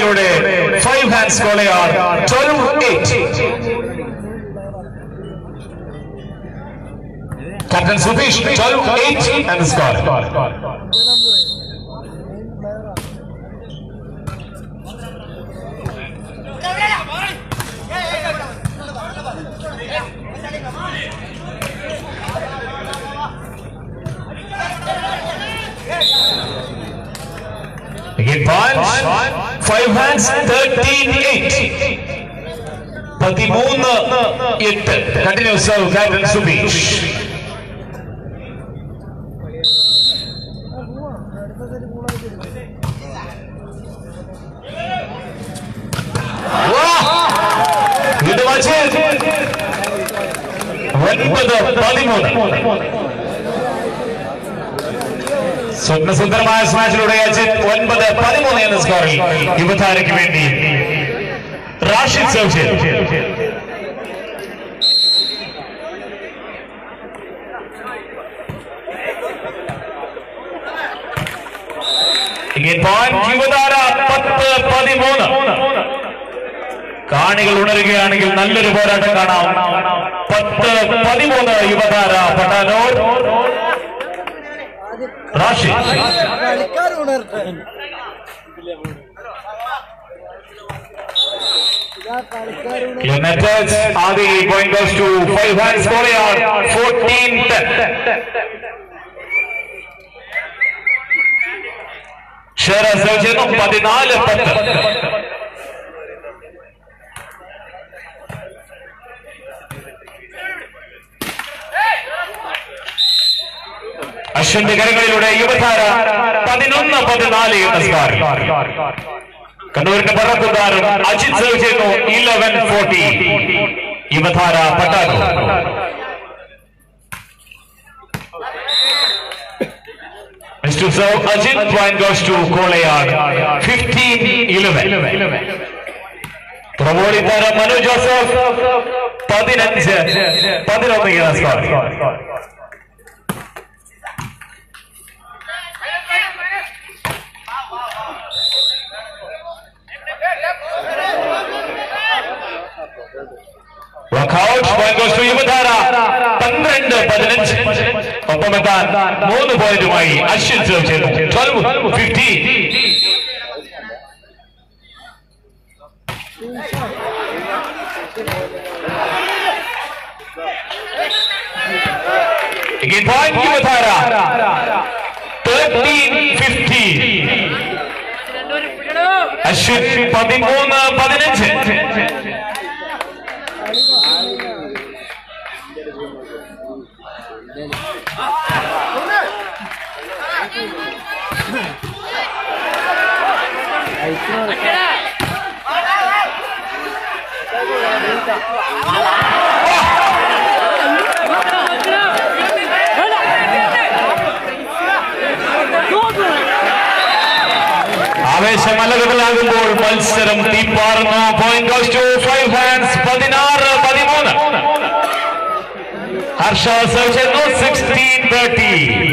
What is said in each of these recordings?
സ്മാഷിലൂടെ five hands ഗോളയാണ് twelve eight captain Sudheesh twelve eight and score Again, punch. Five hands, 13 8. പതിമൂന്ന് എട്ട് continuous serve captain Subeesh ഇത് വച്ച് ഒൻപത് പതിമൂന്ന് സ്വപ്നസുന്ദരമായ സ്മാച്ചിലൂടെ അജിത് ഒൻപത് പതിമൂന്ന് എന്ന സ്കോറിൽ യുവതാരയ്ക്ക് വേണ്ടി റാഷിദ് സെർവ് ചെയ്തു Again, point യുവതാര പത്ത് പതിമൂന്ന് കാണികൾ ഉണരുകയാണെങ്കിൽ നല്ലൊരു പോരാട്ടം കാണാം പത്ത് പതിമൂന്ന് യുവതാര പട്ടാനൂർ റാഷിദ് കളിക്കാർ ഉണർത്താൻ കളിക്കാർ United Adi point goes to five hands Korea 14 10. ഷെറ സൗജന്യം പതിനാല് പത്ത് അശ്വിന്റെ കരങ്ങളിലൂടെ യുവതാര പതിനൊന്ന് പതിനാല് എന്ന സ്കോർ കണ്ണൂരിന്റെ പറക്കുകാരൻ അജിത് സേവ് ചെയ്യുന്നു eleven fourteen Yuvadhara Pattanur Mr. Serve Ajit point goes to Kolayard 15 11 പ്രബോളി താരം മനു ജോസഫ് പതിനഞ്ച് പതിനൊന്ന് എന്ന score Workout point goes to Yuvadhara പന്ത്രണ്ട് പതിനഞ്ച് ഒപ്പമെത്താൻ മൂന്ന് പോയിന്റുമായി അശ്വിൻ സേവ് ചെയ്തു twelve fifteen Again, point Yuvadhara thirteen fifteen Ashwin പതിമൂന്ന് പതിനഞ്ച് ആവേശമലകളാകുമ്പോൾ മത്സരം തീപ്പാറുന്നു point goes to five hands പതിനാറ് പതിമൂന്ന് ഹർഷ സെർവ് ചെയ്യുന്നു സിക്സ്റ്റീൻ തേർട്ടി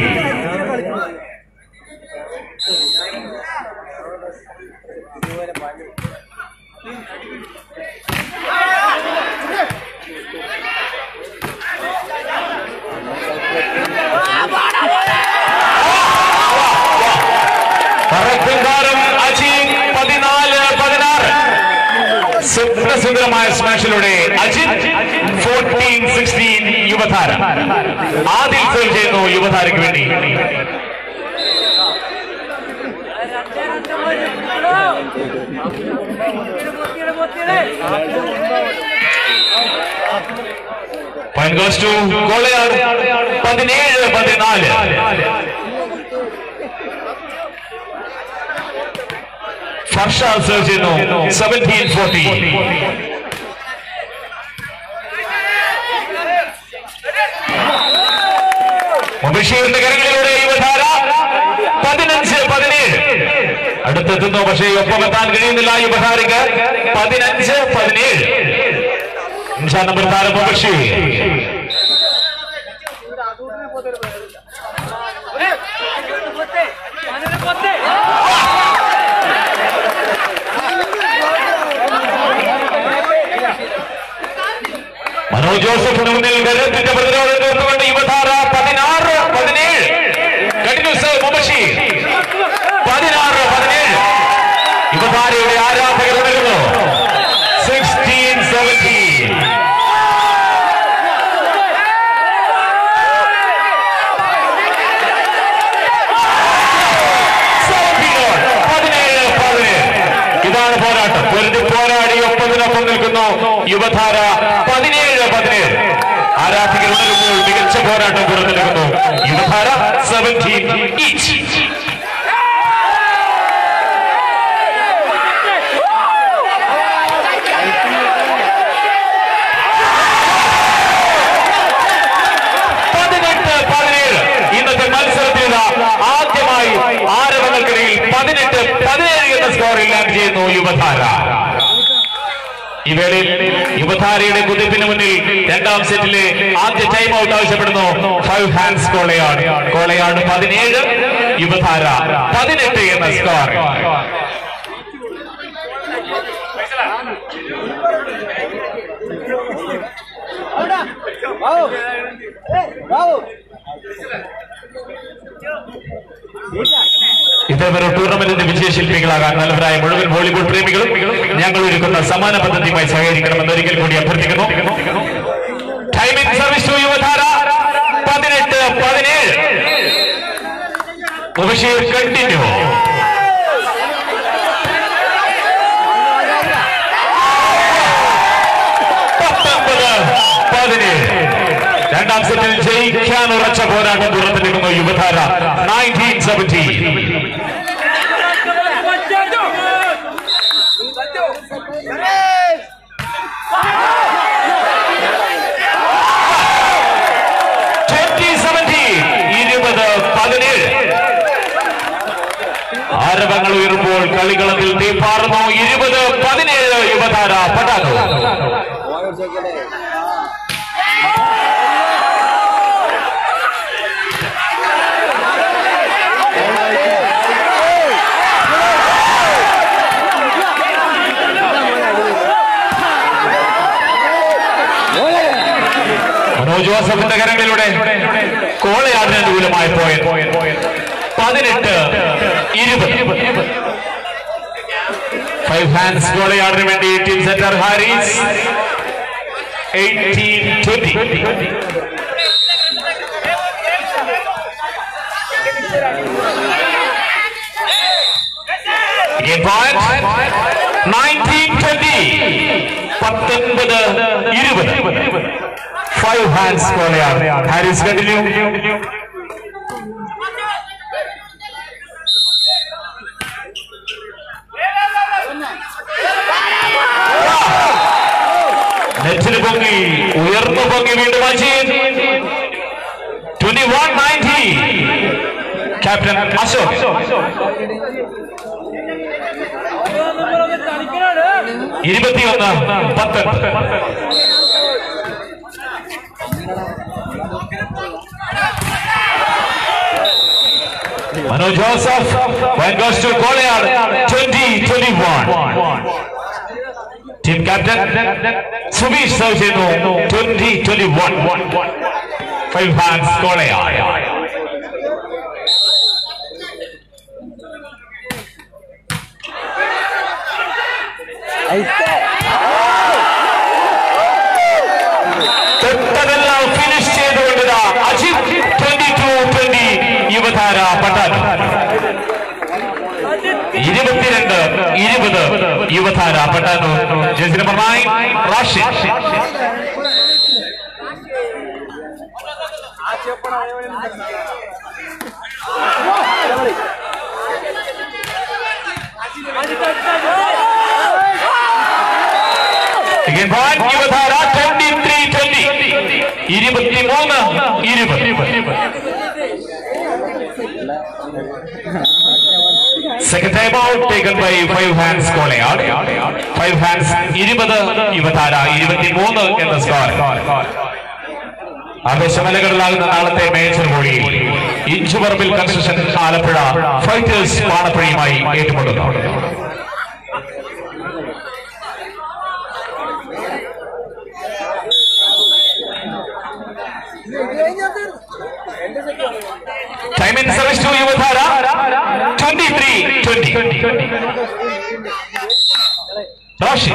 പറക്കുംകാരം അജിത് പതിനാല് പതിനാറ് സുന്ദരമായ സ്മാഷിലൂടെ അജിത് ഫോർട്ടീൻ സിക്സ്റ്റീൻ യുവധാര ആദ്യം സേവ് ചെയ്യുന്നു യുവധാരയ്ക്ക് വേണ്ടി പോയിന്റ് ഗോസ് ടു ഗോളയാട് പതിനേഴ് പതിനാല് ഫർഷ സെർവ് ചെയ്യുന്നു സെവൻറ്റീൻ ഫോർട്ടി ബഷീറിന്റെ കരങ്ങളിലൂടെ യുവധാര പതിനഞ്ച് പതിനേഴ് അടുത്തെത്തുന്നു പക്ഷേ ഒപ്പമെത്താൻ കഴിയുന്നില്ല യുവധാരയ്ക്ക് പതിനഞ്ച് പതിനേഴ് അഞ്ചാം നമ്പർ താരം ബഷീർ മനോജ് ജോസഫിന് മുന്നിൽ ഗരത്തിന്റെ പ്രതിരോധം തീർത്തുകൊണ്ട് യുവധാര പതിനാറ് പതിനേഴ് കണ്ടിന്യൂസ് മുബഷീർ പതിനാറ് പതിനേഴ് യുവധാരയുടെ ആരാധകർ ഉണരുന്നു സിക്സ്റ്റീൻ സെവൻറ്റീൻ പതിനേഴ് പതിനേഴ് ഇതാണ് പോരാട്ടം പൊരുതി പോരാടി ഒപ്പത്തിനൊപ്പം നിൽക്കുന്നു യുവധാര പതിനേഴ് പതിനേഴ് ആരാധകർ ഉണരുമ്പോൾ മികച്ച പോരാട്ടം പുറത്തെടുക്കുന്നു യുവധാര സെവൻറ്റീൻ ഈച്ച് പതിനെട്ട് പതിനേഴ് ഇന്നത്തെ മത്സരത്തിൽ ഇതാ ആദ്യമായി ആരവങ്ങൾക്കിടയിൽ പതിനെട്ട് പതിനേഴ് എന്ന സ്കോറിൽ ലാൻഡ് ചെയ്യുന്നു യുവധാര ഈ വേളയിൽ യുവധാരയുടെ കുതിപ്പിന് മുന്നിൽ രണ്ടാം സെറ്റിലെ ആദ്യ ടൈം ഔട്ട് ആവശ്യപ്പെടുന്നു ഫൈവ് ഹാൻഡ്സ് കോളയാട് കോളയാട് പതിനേഴ് യുവധാര പതിനെട്ട് എന്ന സ്കോർ വാവു ഏയ് വാവു ഇതേവരെ ടൂർണമെന്റിന്റെ വിജയശില്പികളാകാൻ നല്ലവരായ മുഴുവൻ വോളിബോൾ പ്രേമികളും ഞങ്ങൾ ഒരുക്കുന്ന സമാന പദ്ധതിയുമായി സഹകരിക്കണമെന്ന് ഒരിക്കൽ കൂടി അഭ്യർത്ഥിക്കുന്നു ടൈമിംഗ് സർവീസ് ടു യുവധാര പതിനെട്ട് പതിനേഴ് ബഷീർ കണ്ടിന്യൂ പത്തൊമ്പത് പതിനേഴ് രണ്ടാം സെറ്റിൽ ജയിക്കാൻ ഉറച്ച പോരാട്ടം പുറത്തെടുക്കുന്നു Yuvadhara nineteen seventeen twenty seventeen ഇരുപത് പതിനേഴ് ആരവങ്ങൾ ഉയരുമ്പോൾ കളികളത്തിൽ തീപ്പാറുന്നു ഇരുപത് പതിനേഴ് യുവധാര പട്ടാകോ വാവു ചെക്കലേ മനോജ് ജോസഫിന്റെ കരങ്ങളിലൂടെ കോളയാടിന് അനുകൂലമായി പോയ പതിനെട്ട് ഇരുപത് ഫൈവ് ഹാൻഡ്സ് കോളയാടിന് വേണ്ടി team centre Haris eighteen twenty nineteen twenty പത്തൊൻപത് ഇരുപത് ഫൈവ് ഹാൻഡ്സ് കോളയാണ് ഹാരിസ് കണ്ടിന്യൂ നെറ്റിന് പൊങ്ങി ഉയർന്നു പൊങ്ങി വീണ്ടും again twenty one nineteen captain Ashok ഇരുപത്തിയൊന്ന് പത്തൊൻപത് Manoj Joseph when goes to Kolayad 2021 team captain Subeesh serve ചെയ്യുന്നു 2021 ഫൈവ് ഹാൻഡ്സ് കോളയാട് ഐത്തെ തൊട്ടതെല്ലാം ഫിനിഷ് ചെയ്തുകൊണ്ടിതാ Ajith twenty two twenty Yuvadhara Pattanur ഇരുപത്തിരണ്ട് ഇരുപത് യുവധാര പട്ടാനു ജേസി number nine Rashid Again, point, Yuvadhara 23 20 ഇരുപത്തിമൂന്ന് ഇരുപത് Second time out taken by five hands Kolayad. Five hands ഇരുപത് യുവധാര ഇരുപത്തിമൂന്ന് എന്ന സ്കോർ ആവേശമലകളിലാകുന്ന നാളത്തെ മേജർ കൂടി ഇഞ്ചുപറമ്പിൽ കൺസ്ട്രക്ഷൻ ആലപ്പുഴ ഫൈറ്റേഴ്സ് പാണപ്പുഴയുമായി ഏറ്റുമുട്ടുന്നു റോഷി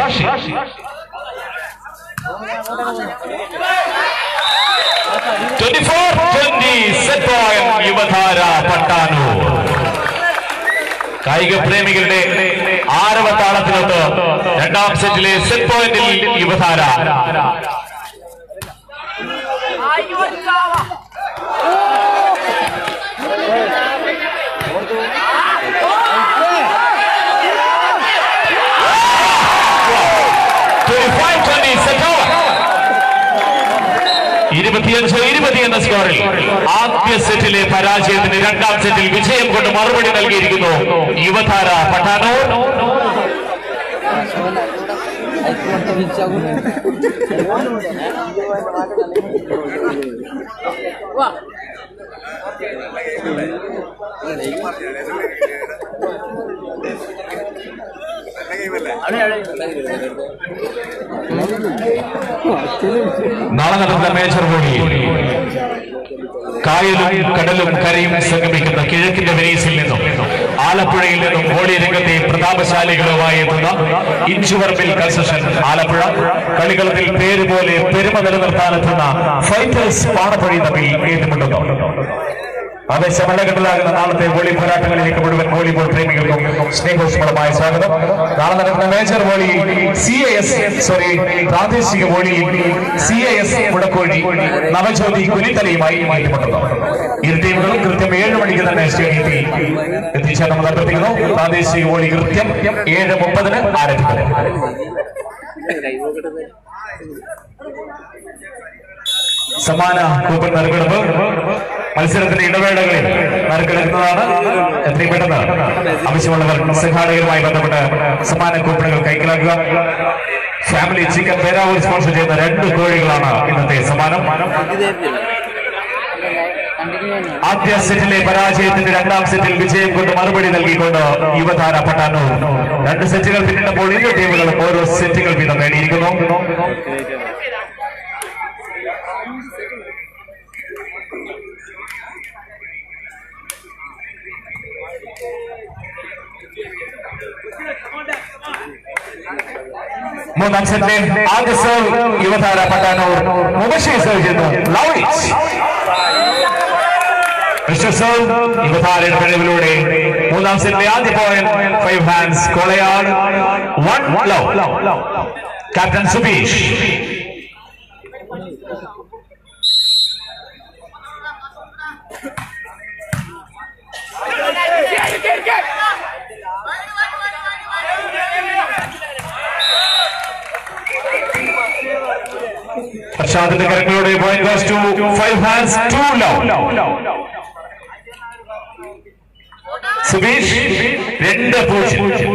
twenty four twenty set point Yuvadhara Pattanur കായിക പ്രേമികളുടെ ആരവത്താളത്തിനൊത്ത് രണ്ടാം സെറ്റിലെ സെറ്റ് പോയിന്റിൽ യുവധാര ഇരുപത്തിയഞ്ച് ഇരുപത് എന്ന സ്കോറിൽ ആദ്യ സെറ്റിലെ പരാജയത്തിന് രണ്ടാം സെറ്റിൽ വിജയം കൊണ്ട് മറുപടി നൽകിയിരിക്കുന്നു യുവധാര പട്ടാനൂർ നാളെ നടക്കുന്ന മേജർ ഹോളി കായലും കടലും കരയും സംഗമിക്കുന്ന കിഴക്കിന്റെ വെനീസിൽ നിന്നും ആലപ്പുഴയിൽ നിന്നും ഹോളി രംഗത്തെ പ്രതാപശാലികളുമായി എത്തുന്ന ഇഞ്ചുവർമിൽ കൺസഷൻ ആലപ്പുഴ കളികളത്തിൽ പേര് പോലെ പെരുമ നിലനിർത്താനെത്തുന്ന ഫൈറ്റേഴ്സ് പാണപ്പഴി തമ്മിൽ ഏറ്റുമുട്ടുന്നു ആവേശമല്ലകെട്ടലാകുന്ന നാളത്തെ വോളി പോരാട്ടങ്ങളിലേക്ക് മുഴുവൻ വോളിബോൾ പ്രേമികൾക്കും സ്നേഹോഷ്മളമായ സ്വാഗതം നാളെ നടക്കുന്ന major volley C A S sorry പ്രാദേശിക volley C A S Mudakkozhi Navajyothi കുലിത്തലയുമായി ഏറ്റുമുട്ടുന്നു ഇരു ടീമുകളും കൃത്യം ഏഴ് മണിക്ക് തന്നെ സ്റ്റേഡിയത്തിൽ എത്തിച്ചേർന്ന് അഭ്യർത്ഥിക്കുന്നു പ്രാദേശിക വോളി കൃത്യം ഏഴ് മുപ്പതിന് ആരംഭിക്കുന്നു സമാന കൂപ്പൺ നറുക്കെടുപ്പ് മത്സരത്തിന്റെ ഇടവേളകളിൽ നറുക്കെടുക്കുന്നതാണ് എത്രയും പെട്ടെന്ന് ആവശ്യമുള്ളവർ സംഘാടകരുമായി ബന്ധപ്പെട്ട് സമാന കൂപ്പണുകൾ കൈക്കലാക്കുക ഫാമിലി ചിക്കൻ പേരാവൂർ സ്പോൺസർ ചെയ്യുന്ന രണ്ട് കോഴികളാണ് ഇന്നത്തെ സമ്മാനം ആദ്യ സെറ്റിലെ പരാജയത്തിന്റെ രണ്ടാം സെറ്റിൽ വിജയം കൊണ്ട് മറുപടി നൽകിക്കൊണ്ട് യുവതാര പട്ടാനൂർ രണ്ട് സെറ്റുകൾ പിന്നിട്ടപ്പോൾ ഇരു ടീമുകളും ഓരോ സെറ്റുകൾ വീതം നേടിയിരിക്കുന്നു മൂന്നാം സെറ്റിലെ ആദ്യ സേവ് യുവതാര പട്ടാനൂർ മുബഷി സേവ് ചെയ്യുന്നു ലൗളിച്ച് മിസ്റ്റർ സേവ് യുവതാരയുടെ കഴിവിലൂടെ മൂന്നാം സെറ്റിലെ ആദ്യ point five hands Kolayad one love captain Subeesh പ്രശാന്തിന്റെ കരങ്ങളിലൂടെ point goes to five hands two love Subeesh രണ്ട് പൂജ്യം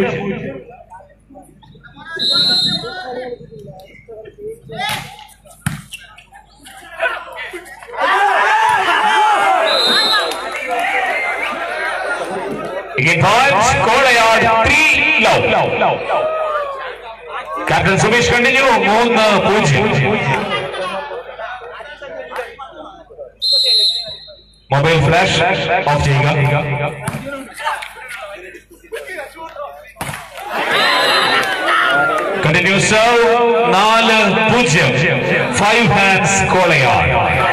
Again points, Kolayard, three love. Captain Subeesh continue മൂന്ന് പൂജ്യം മൊബൈൽ ഫ്ലാഷ് ഓഫ് ചെയ്യുക കണ്ടിന്യൂ സേവ് നാല് പൂജ്യം five hands Kolayad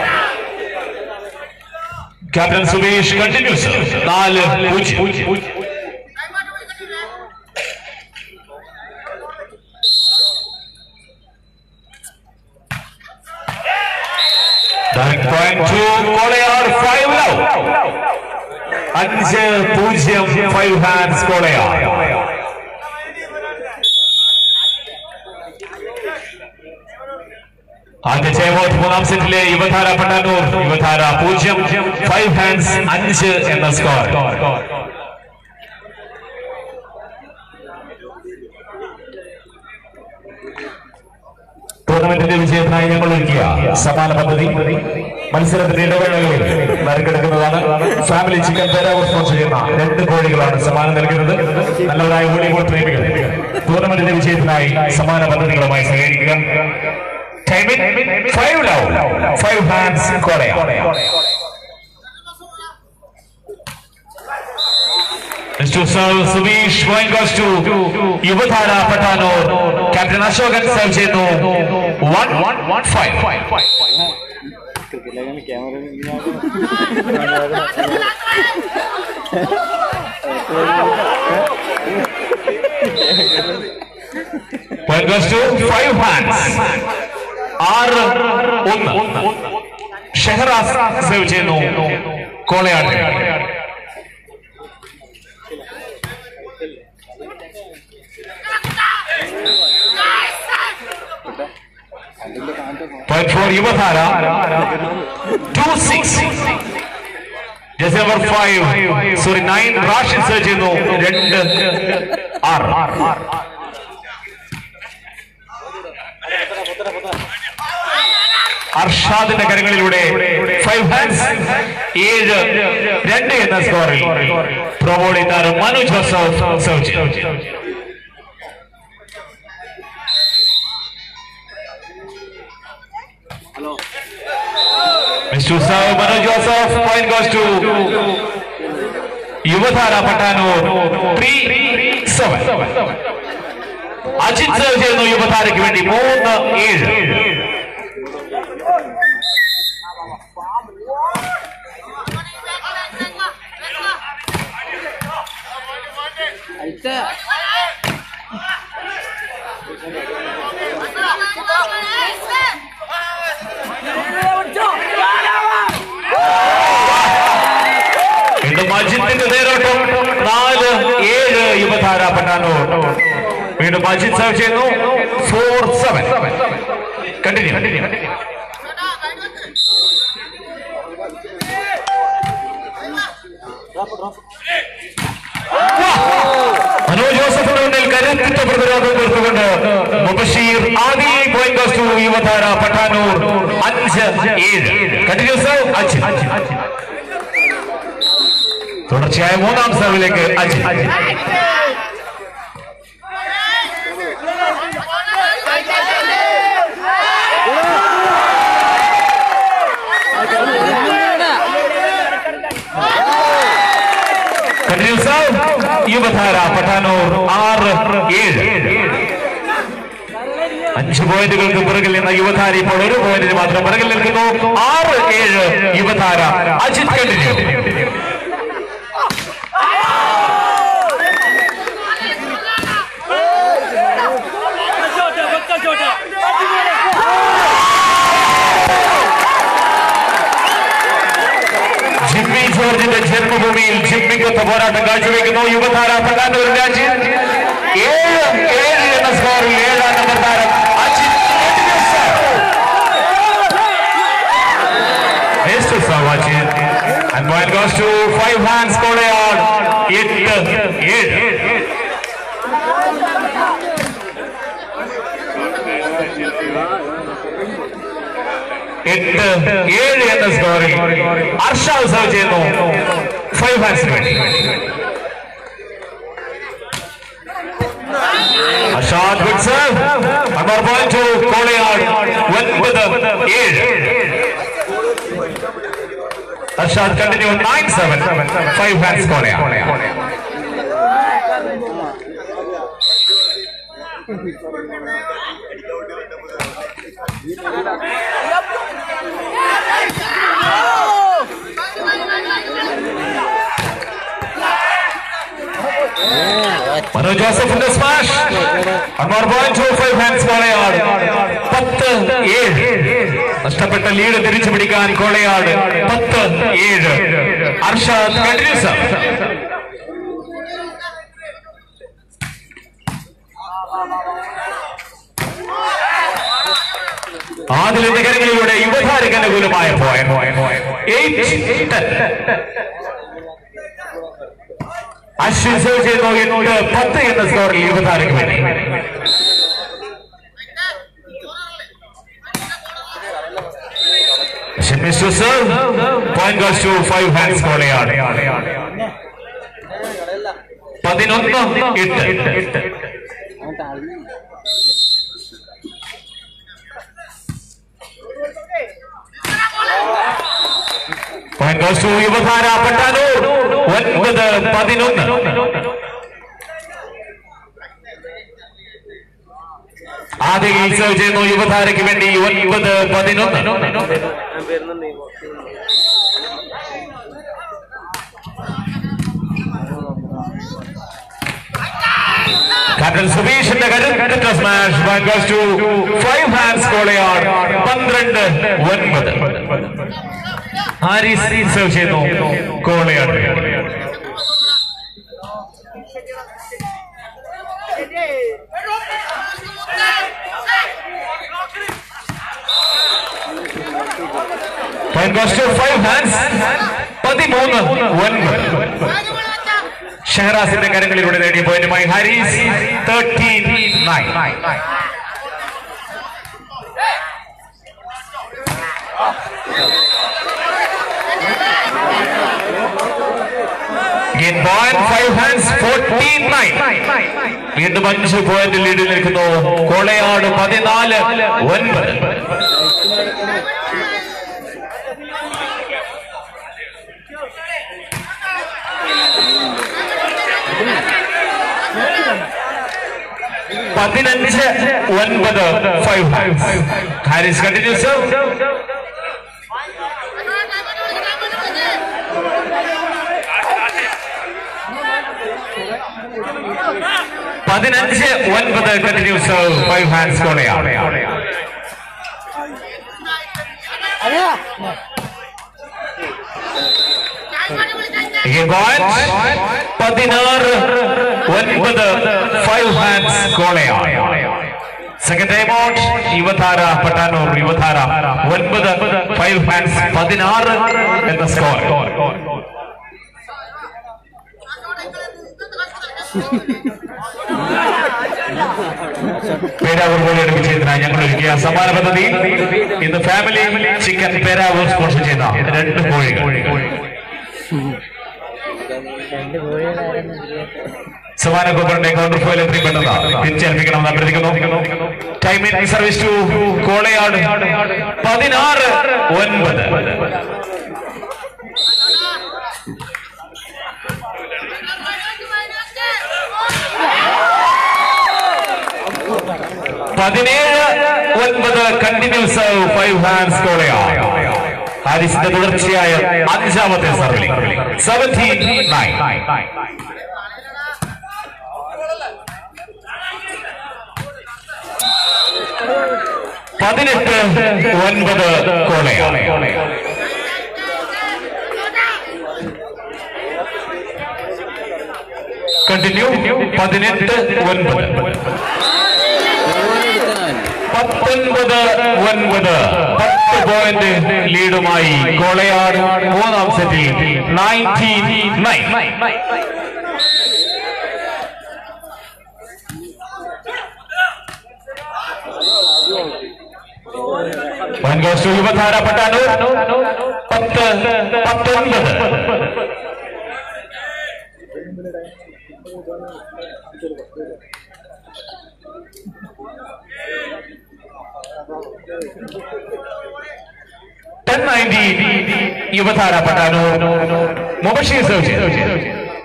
captain Subeesh continue serve നാല് പൂജ്യം Direct point to Kolayar, five love. അഞ്ച് പൂജ്യം ഫൈവ് ഹാൻഡ്സ് കോളയാർ ആദ്യ ജയമോട്ട് മൂന്നാം സെറ്റിലെ യുവധാര പട്ടാനൂർ യുവധാര പൂജ്യം ഫൈവ് ഹാൻഡ്സ് അഞ്ച് എന്ന സ്കോർ ടൂർണമെന്റിന്റെ വിജയത്തിനായി ഞങ്ങൾ ഒരുക്കിയ സമാന പദ്ധതി മത്സരത്തിന്റെ ഇടവേളകളിൽ നറുക്കെടുക്കുന്നതാണ് ഫാമിലി ചിക്കൻ പേരാവൂർ സ്പോൺസർ ചെയ്യുന്ന രണ്ട് കോഴികളാണ് സമ്മാനം നൽകുന്നത് നല്ലവരായ വോളിബോൾ പ്രേമികൾ ടൂർണമെന്റിന്റെ വിജയത്തിനായി സമാന പദ്ധതികളുമായി സഹകരിക്കുക time in five love five hands Kolayad Mr. Serve Subish point goes to Yuvadhara Pattanur captain Ashokan serve ചെയ്യുന്നു one one one five Point goes to five hands. ആറ് ഒന്ന് ഷെഹറാസ് സേവ് ചെയ്യുന്നു Kolayad Point for Yuvadhara two six ജസ് number five sorry nine Rashid serve ചെയ്യുന്നു രണ്ട് ആറ് അർഷാദിന്റെ കരങ്ങളിലൂടെ five hands ഏഴ് രണ്ട് എന്ന സ്കോറിൽ പ്രൊബോളി താരം മനു ജോസഫ് സെർവ് ചെയ്തു Mr. Serve Manu Joseph point goes to Yuvadhara Pattanur three seven Ajith save ചെയ്യുന്നു യുവധാരയ്ക്ക് വേണ്ടി മൂന്ന് ഏഴ് അയച്ച വീണ്ടും അജിത്തിന്റെ നേരോട്ടം നാല് ഏഴ് യുവധാര പട്ടാനൂർ വീണ്ടും അജിത് സേവ് ചെയ്യുന്നു ഫോർ സെവൻ കണ്ടിന്യൂ മനോ ജോസഫിന് മുന്നിൽ കരുത്തുറ്റ പ്രതിരോധം തീർത്തുകൊണ്ട് മുബഷീർ ആദ്യ point goes to Yuvadhara Pattanur അഞ്ച് ഏഴ് കണ്ടിന്യൂ സേവ് അജിത് തുടർച്ചയായ മൂന്നാം സെർവിലേക്ക് അജിത് കണ്ടിന്യൂ സേവ് യുവധാര പട്ടാനൂർ ആറ് ഏഴ് അഞ്ച് പോയിന്റുകൾക്ക് പിറകിൽ നിന്ന യുവധാര ഇപ്പോൾ ഒരു പോയിന്റിന് മാത്രം പിറകിൽ നിൽക്കുന്നു ആറ് ഏഴ് യുവധാര അജിത് കണ്ടിന്യൂ ജിമ്മി ജോർജിന്റെ ജന്മഭൂമിയിൽ ജിമ്മിക്കൊത്ത പോരാട്ടം കാഴ്ചവെക്കുന്നു യുവതാര പട്ടാനൂർ രാജ്യം ഏഴ് ഏഴ് എന്ന സ്കോറിൽ ഏഴാം നമ്പർ താരം Ajith Next to Savaji. And point goes to five hands Kolayad. എട്ട് ഏഴ് എട്ട് ഏഴ് എന്ന സ്കോറിൽ അർഷാദ് സെർവ് ചെയ്യുന്നു ഫൈവ് ഹാൻഡ്സിന് വേണ്ടി Arshad good serve number point to Kolayad ഒൻപത് ഏഴ് Arshad continue nine seven five hands Kolayad Manu ജോസഫിന്റെ smash Anwar point to five hands Kolayad പത്ത് ഏഴ് നഷ്ടപ്പെട്ട ലീഡ് തിരിച്ചു പിടിക്കാൻ കോളയാട് പത്ത് ഏഴ് അർഷാദ് കണ്ടിന്യൂസ് ആദിലിന്റെ കരങ്ങളിലൂടെ യുവധാരക്ക് അനുകൂലമായ പോയിന്റ് എയ്റ്റ് അശ്വിൻ സേവ് ചെയ്യുന്നു എട്ട് പത്ത് എന്ന സ്കോറിൽ യുവതാരക്ക് വേണ്ടി Mr. Sir, point goes to five hands കോളയാണ് പതിനൊന്ന് എട്ട് അവൻ താഴ്ന്നു point goes to Yuvadhara Pattanur ഒൻപത് പതിനൊന്ന് ആദ്യ സെർവ് ചെയ്യുന്നു യുവതാരയ്ക്ക് വേണ്ടി ഒൻപത് പതിനൊന്ന് ക്യാപ്റ്റൻ സുബീഷിന്റെ കരുത്ത smash bankers to five hands Kolayad പന്ത്രണ്ട് ഒൻപത് ഹാരിസ് സെർവ് ചെയ്യുന്നു Kolayad bankers to five hands പതിമൂന്ന് ഒൻപത് ഷഹറാസിന്റെ കരങ്ങളിലൂടെ നേടിയ പോയിന്റുമായി Harris thirteen nine Again, point five hands, 14-9. വീണ്ടും അഞ്ച് പോയിന്റ് ലീഡിൽ നിൽക്കുന്നു കോളയാട് പതിനാല് ഒൻപത് പതിനഞ്ച് ഒൻപത് ഫൈവ് ഹാൻഡ്സ് ഹാരിസ് കണ്ടിന്യൂസ് പതിനഞ്ച് ഒൻപത് continues five hands Kolayad Again, point. പതിനാറ് ഒൻപത് five hands Kolayad second time out Yuvadhara Pattanur Yuvadhara ഒൻപത് ഫൈവ് ഹാൻഡ്സ് പതിനാറ് എന്ന സ്കോർ പേരാവൂർ കോഴിയുടെ വിജയത്തിനായി ഞങ്ങൾ ഒരുക്കിയ സമാന പദ്ധതി ഇന്ന് ഫാമിലി ചിക്കൻ പേരാവൂർ സ്പോൺസർ ചെയ്ത രണ്ട് കോഴികൾ സമാന കൂപ്പറിന്റെ കൗണ്ടർ ഫോയിൽ എത്തിപ്പെട്ടത് തിരിച്ചേൽപ്പിക്കണമെന്ന് അഭ്യർത്ഥിക്കുന്നു time in service to Kolayad പതിനാറ് ഒൻപത് പതിനേഴ് ഒൻപത് കണ്ടിന്യൂസ് ഫൈവ് ഹാൻഡ്സ് കോളയാണ് ഹാരിസിന്റെ തുടർച്ചയായ അഞ്ചാമത്തെ സർവിൽ സെവൻറ്റീൻ നയൻ പതിനെട്ട് ഒൻപത് കോളയാണ് കണ്ടിന്യൂ പതിനെട്ട് ഒൻപത് പത്തൊൻപത് ഒൻപത് പത്ത് പോയിന്റ് ലീഡുമായി കോളയാട് മൂന്നാം സെറ്റിൽ nineteen nine one goes to Yuvadhara Pattanur പത്ത് പത്തൊൻപത് ten nineteen Yuvadhara Pattanur Mubasheer serve ചെയ്തു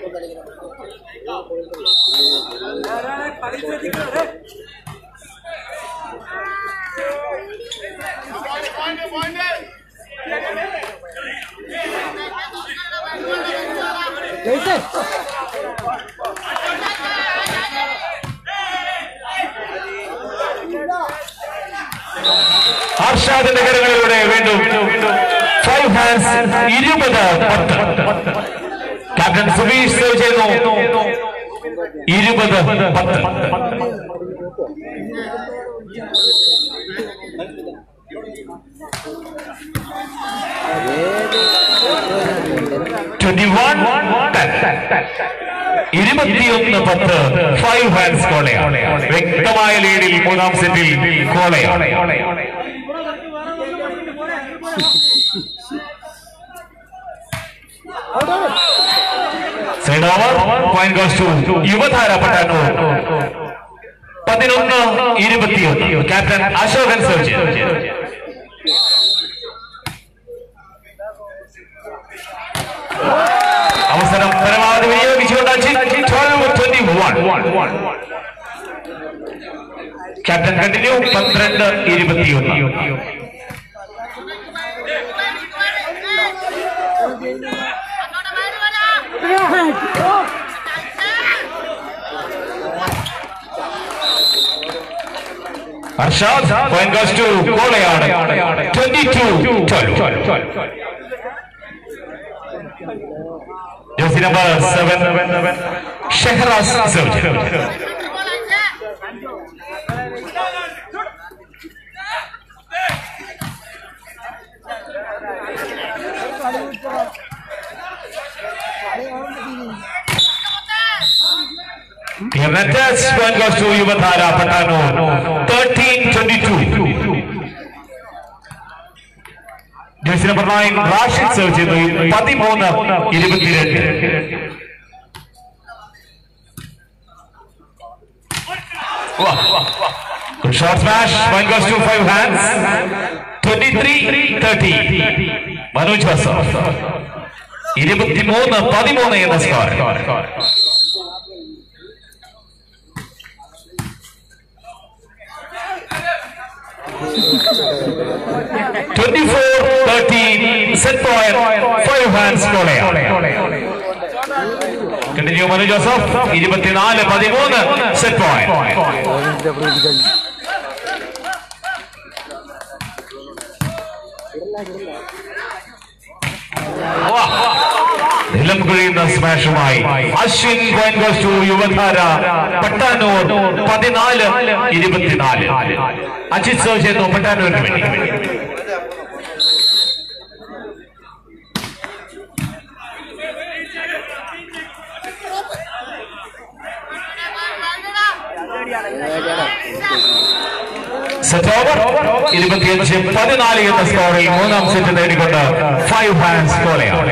ഹർഷാദിന്റെ കരങ്ങളിലൂടെ വീണ്ടും ഫൈവ് ഹാൻഡ്സ് ഇരുപത് പത്ത് ക്യാപ്റ്റൻ സുബീഷ് സേവ് ചെയ്യുന്നു ഇരുപത് പത്ത് ട്വന്റി വൺ ഇരുപത്തിയൊന്ന് പത്ത് ഫൈവ് ഹാൻഡ്സ് കോളയാണ് വ്യക്തമായ ലീഡിൽ മൂന്നാം സെറ്റിൽ Kolayad side over point goes to Yuvadhara Pattanur പതിനൊന്ന് ഇരുപത്തിയൊന്ന് ക്യാപ്റ്റൻ അശോകൻ സെർവ് ചെയ്തു അവസരം പരമാവധി വിനിയോഗിച്ചുകൊണ്ട് twelve twenty one captain continue പന്ത്രണ്ട് ഇരുപത്തിയൊന്ന് Harshad point goes to Kolayad twenty two jersey number seven Shehraz സർജൻ Juventus one goes to Yuvatara Patano 13-22. Jersey number nine Rashid serve ചെയ്തു പതിമൂന്ന് ഇരുപത്തിരണ്ട് Good shot smash. One goes to five hands. 23-30. Manoj വസോ ഇരുപത്തിമൂന്ന് പതിമൂന്ന് എന്ന score Twenty-four, thirteen, set point, five hands Kolayad continue Manu Joseph ഇരുപത്തിനാല് പതിമൂന്ന് set point നിലം കുഴിയുന്ന സ്മാഷുമായി Ashwin point goes to Yuvadhara Pattanur പതിനാല് ഇരുപത്തിനാല് അജിത് സോ ചെയ്യുന്നു പട്ടാനൂരിന് വേണ്ടി സെറ്റ് ഓവർ ഇരുപത്തിയഞ്ച് പതിനാല് എന്ന സ്കോറിൽ മൂന്നാം സെറ്റ് നേടിക്കൊണ്ട് ഫൈവ് ഹാൻഡ്സ് കോളയാണ്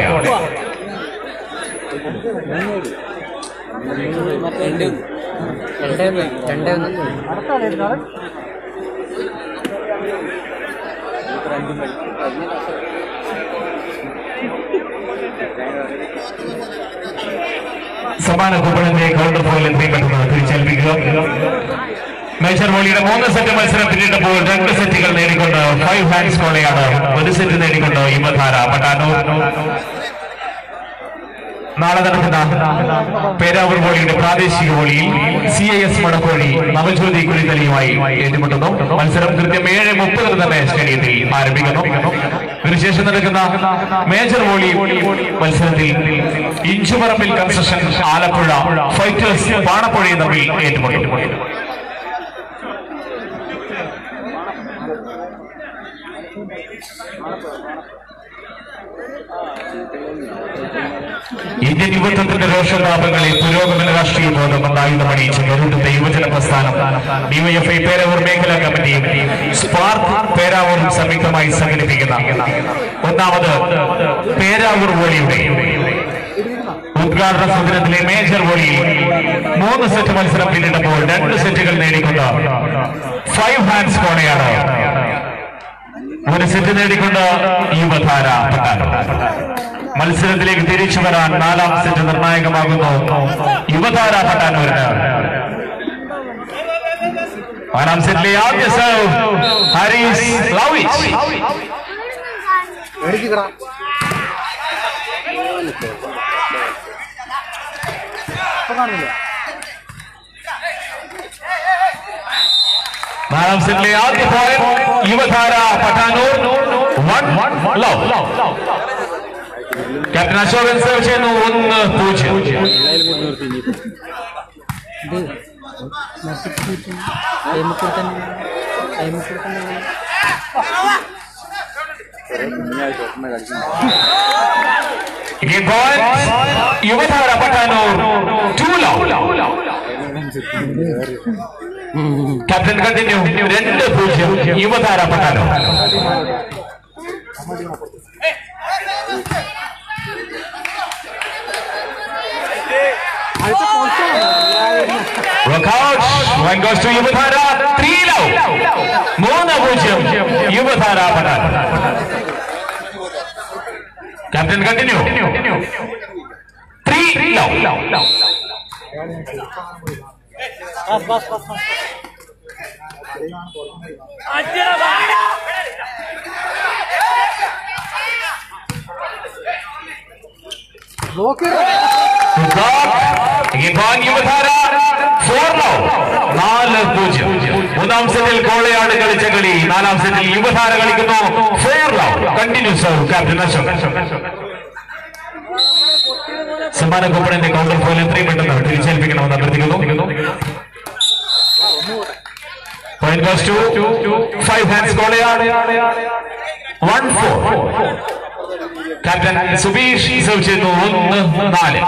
രണ്ട് രണ്ടേ രണ്ടേ ഒന്ന് സമാന കുപ്പളിന്റെ കൗണ്ടർ ഫോയിൽ എന്തെയും പറ്റുന്നത് തിരിച്ചേൽപ്പിക്കുക മേജർ വോളിയുടെ മൂന്ന് സെറ്റ് മത്സരം പിന്നിട്ടപ്പോൾ രണ്ട് സെറ്റുകൾ നേടിക്കൊണ്ട് ഫൈവ് ഹാൻഡ്സ് കോളയാണ് ഒരു സെറ്റ് നേടിക്കൊണ്ട് യുവധാര പട്ടാനൂർ നാളെ നടക്കുന്ന പേരാവൂർ വോളിയുടെ പ്രാദേശിക വോളിയിൽ C I S Manakkozhi Navajyothi കുളിതലിയുമായി ഏറ്റുമുട്ടുന്നു മത്സരം കൃത്യം ഏഴ് മുപ്പതിന് തന്നെ സ്റ്റേഡിയത്തിൽ ആരംഭിക്കുന്നു ഇതിനുശേഷം നടക്കുന്ന മേജർ വോളി മത്സരത്തിൽ ഇഞ്ചുപറമ്പിൽ കൺസ്ട്രക്ഷൻ ആലപ്പുഴ ഫൈറ്റേഴ്സ് പാണപ്പുഴയും തമ്മിൽ ഏറ്റുമുട്ടും ഇന്ത്യൻ യുവത്വത്തിന്റെ രോഷതാപങ്ങളിൽ പുരോഗമന രാഷ്ട്രീയ ബോധം ആയുധമണിയിച്ച് നേതൃത്വത്തെ യുവജന പ്രസ്ഥാനം ഡിവൈഎഫ്ഐ പേരാവൂർ മേഖലാ കമ്മിറ്റിയും സ്പാർക്ക് പേരാവൂരും സംയുക്തമായി സംഘടിപ്പിക്കുന്ന ഒന്നാമത് പേരാവൂർ വോളിയുടെ ഉദ്ഘാടന സദനത്തിലെ മേജർ വോളിയിൽ മൂന്ന് സെറ്റ് മത്സരം പിന്നിട്ടപ്പോൾ രണ്ട് സെറ്റുകൾ നേടിക്കൊണ്ട് ഫൈവ് ഹാൻഡ്സ് കോണയാണ് ഒരു സെറ്റ് നേടിക്കൊണ്ട് യുവധാര പട്ടാനം മത്സരത്തിലേക്ക് തിരിച്ചു വരാൻ നാലാം സെറ്റ് നിർണായകമാകുന്നു യുവതാര പട്ടാനൂരിന് നാലാം സെറ്റിലെ ആദ്യ സേവ് ഹരീസ് ലവിച്ച് എടുക്കടാ നാലാം സെറ്റിലെ ആദ്യ point Yuvadhara Pattanur one love captain Ashokan serve ചെയ്യുന്നു ഒന്ന് പൂജ്യം ഇത് നശിപ്പിച്ചിട്ട് ടൈമിൽ തന്നെ ടൈമിൽ തന്നെ Again points. Yuvadhara Pattanur two love captain continue രണ്ട് പൂജ്യം Yuvadhara Pattanur Workout. One goes to Yuvadhara three love മൂന്ന് പൂജ്യം Yuvadhara Pattanur captain continue three love ഇവാൻ യുവധാര ഫോർ നൗ നാല് പൂജ്യം മൂന്നാം സെറ്റിൽ കോളയാട് കളിച്ച കളി നാലാം സെറ്റിൽ യുവധാര കളിക്കുന്നു four now continues captain Ashok സമ്മാന കൂപ്പണിന്റെ കൗണ്ടർ പോലെ എത്രയും പെട്ടെന്ന് തിരിച്ചേൽപ്പിക്കണമെന്ന് അഭ്യർത്ഥിക്കുന്നു point plus to five hands Kolayad one four captain Subeesh serve ചെയ്യുന്നു ഒന്ന് നാല്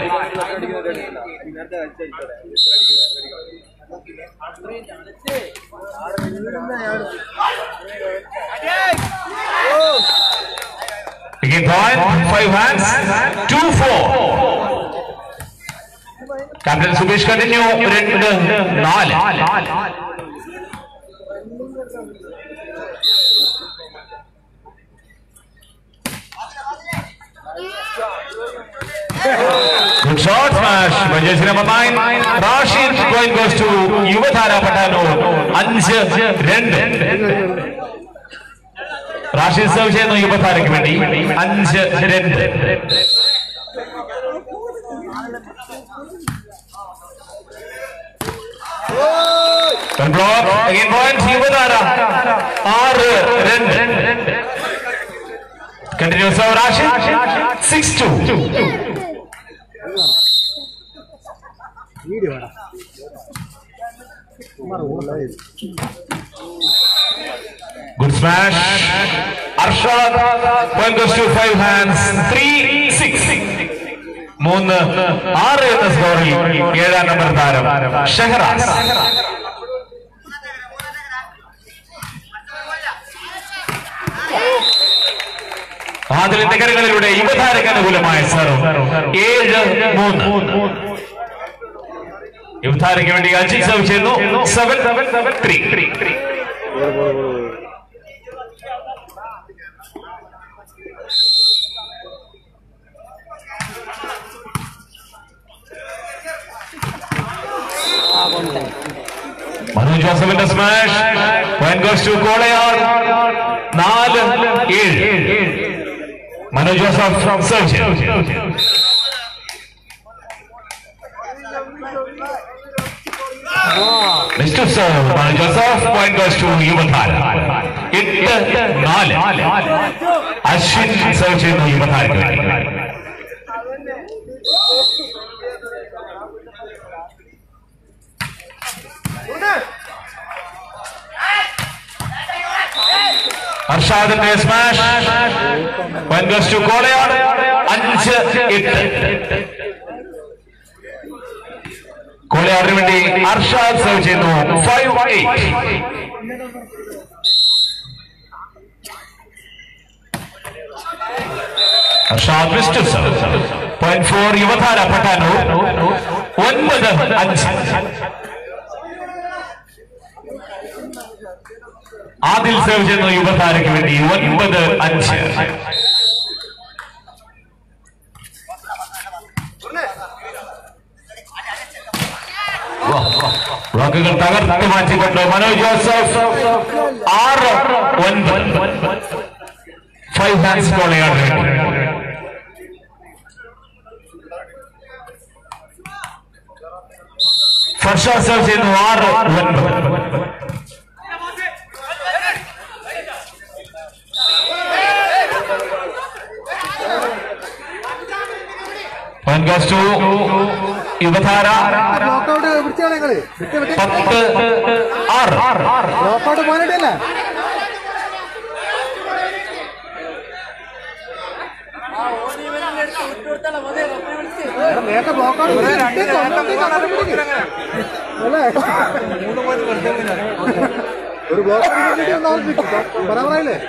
Again point, five hands, two four. Captain Subesh continue, രണ്ട് നാല് Good shot smash by jersey number nine. Rashid point goes to Yuvathara Patano. അഞ്ച് രണ്ട് Rashid serve ചെയ്യുന്നു യുവതാരയ്ക്ക് വേണ്ടി അഞ്ച് രണ്ട് ബ്ലോക്ക് അഗൈൻ പോയിന്റ് യുവതാര ആറ് രണ്ട് continues Rashid six two Good smash. Arshad. Point goes to five hands. Three, six. മൂന്ന് ആറ് എന്ന സ്കോറിൽ ഏഴാം നമ്പർ താരം ഷെഹറാസ് ആദിലിന്റെ കരകളിലൂടെ യുവതാരക്ക് അനുകൂലമായ സെർവ് ഏഴ് മൂന്ന് യുവതാരയ്ക്ക് വേണ്ടി അജിത് സെർവ് ചെയ്യുന്നു seven seven seven three three three Manu ജോസഫിന്റെ smash point goes to Kolayad നാല് ഏഴ് മനു ജോസഫ് സെർവ് ചെയ്തു mister sir Manu Joseph point goes to Yuvadhara എട്ട് നാല് അശ്വിൻ സെർവ് ചെയ്യുന്നു യുവധാരയ്ക്ക് വേണ്ടി അർഷാദിന്റെ സ്മാഷ് വൻഗസ് ടു കോളയാട് അഞ്ച് എട്ട് കോളയാടിന് വേണ്ടി അർഷാദ് സെർവ് ചെയ്യുന്നു five eight Arshad mister point for Yuvadhara Pattanur ഒൻപത് അഞ്ച് ആദിൽ സേവ് ചെയ്യുന്ന യുവതാരയ്ക്ക് വേണ്ടി ഒൻപത് അഞ്ച് ബ്ലോക്കുകൾ തകർത്ത് മാറ്റിക്കൊണ്ട് മനോജ് ജോസഫ് ആറ് ഒൻപത് ഫൈവ് ഹാൻഡ്സ് കോളയാണ് ഫർഷ സേവ് ചെയ്യുന്നു ആറ് ഒൻപത് point goes to Yuvadhara knockout പിടിച്ചാണ് നിങ്ങള് വിട്ട് വിട്ട് പത്ത് ആറ് നോക്കൗട്ട് പോകാനായിട്ടല്ല നേരത്തെ ബ്ലോക്കൗട്ട് അല്ലേ ഒരു ബ്ലോക്ക് ബറാബറായില്ലേ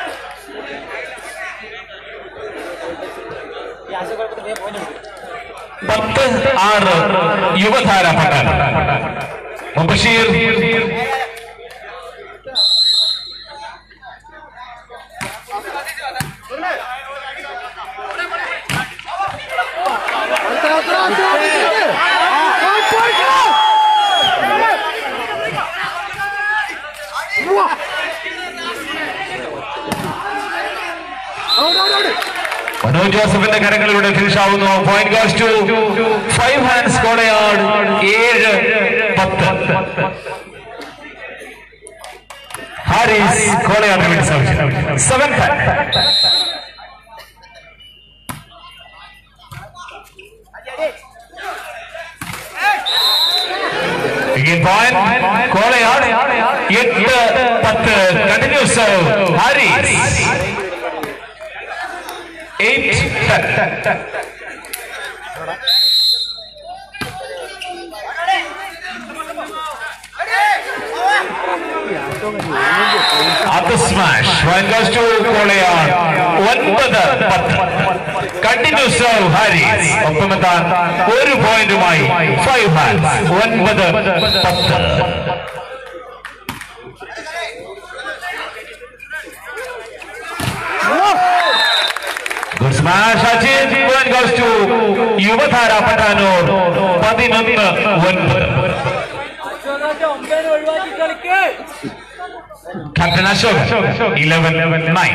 പത്ത് ആറ് യുവധാര പട്ടാൻ മുബഷീർ ജോസഫിന്റെ കരങ്ങളിലൂടെ ഫിനിഷ് ആവുന്നു point goes to five hands Kolayad ഏഴ് പത്ത് ഹാരിസ് കോളയാടിന് വേണ്ടി service seven Again point, Kolayad എട്ട് പത്ത് കണ്ടിന്യൂസ് ഹാരിസ് എയ്റ്റ് ടെൻ അത് smash one goes to Kolayad ഒൻപത് പത്ത് കണ്ടിന്യൂസ് സർവ് ഹാരിസ് ഒപ്പമെത്താൻ ഒരു പോയിന്റുമായി ഫൈവ് ഹാൻഡ്സ് ഒൻപത് പത്ത് Good smash, Sachin. Point goes to Yuvadhara Pattanur പതിനൊന്ന് ഒൻപത് ക്യാപ്റ്റൻ അശോക് ഇലവൻ നയൻ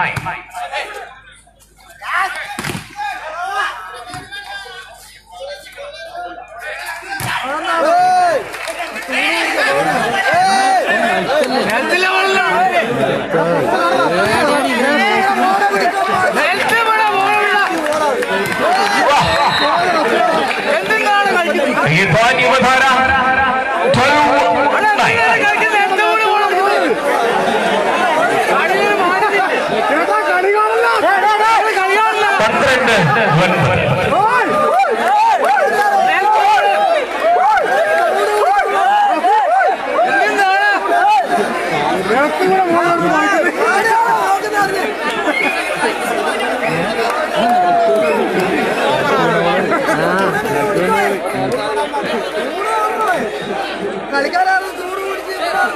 ഈ പോയിന്റ് യുവധാര ട്വൽവ് നയൻ പന്ത്രണ്ട് ഒൻപത് കളിക്കാരാണ് ചൂട് പിടിച്ച്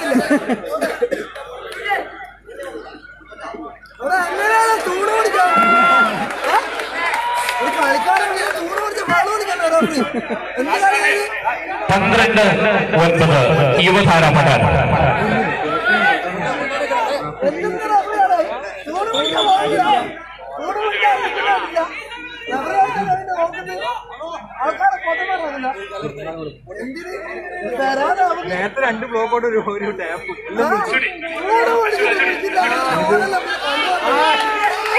അങ്ങനെയാണ് ചൂട് പിടിക്കാം ഒരു കളിക്കാരൻ ചൂട് പിടിച്ച് വെള്ളം കുടിക്കണ്ടോ ഡോക്ടർ എന്ത് കളിയാണ് പന്ത്രണ്ട് ഒൻപത് യുവധാര പട്ടാനൂർ എന്തിന്റെ റബ്ബിയാണ്? ചൂട് പിടിക്കാൻ പാടില്ല. ചൂട് പിടിക്കാൻ പാടില്ല. റബ്ബറാണ് അതിന്റെ നോക്കുന്നത്. ആൾക്കാരെ കൊണ്ടുവരാറില്ല. എന്തിന്? തരാതെ അവർക്ക് നേരത്തെ രണ്ട് ബ്ലോക്കോട്ട് ഒരു ഒരു ടാപ്പ് ചൂട് പിടിച്ചിട്ട് പിടിച്ചില്ല. ഓനെല്ലാം കൊണ്ടുവരണം.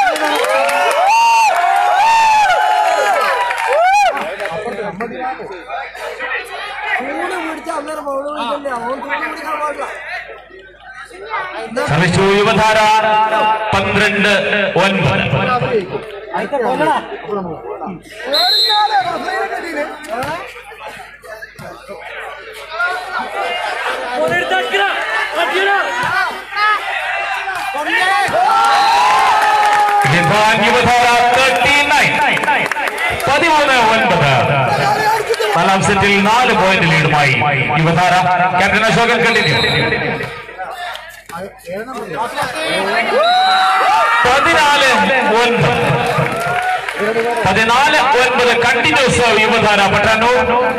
ചൂട് പിടിച്ച അന്നേരം ബൗൾ പിടിക്കണ്ടേ അവൻ ചൂട് പിടിക്കാൻ പാടില്ല ശ്രമിച്ചു യുവധാര പന്ത്രണ്ട് ഒൻപത് ഓടിക്കാതെ റഫറിനെ കണ്ടില്ലേ? ജിഫാൻ യുവധാര തേർട്ടി നയൻ പതിമൂന്ന് ഒൻപത് നാലാം സെറ്റിൽ നാല് പോയിന്റ് ലീഡുമായി യുവധാര ക്യാപ്റ്റൻ അശോകൻ കണ്ടിന്യൂ പതിനാല് ഒൻപത് പതിനാല് ഒൻപത് കണ്ടിന്യൂസ് യുവധാര പട്ടാനൂർ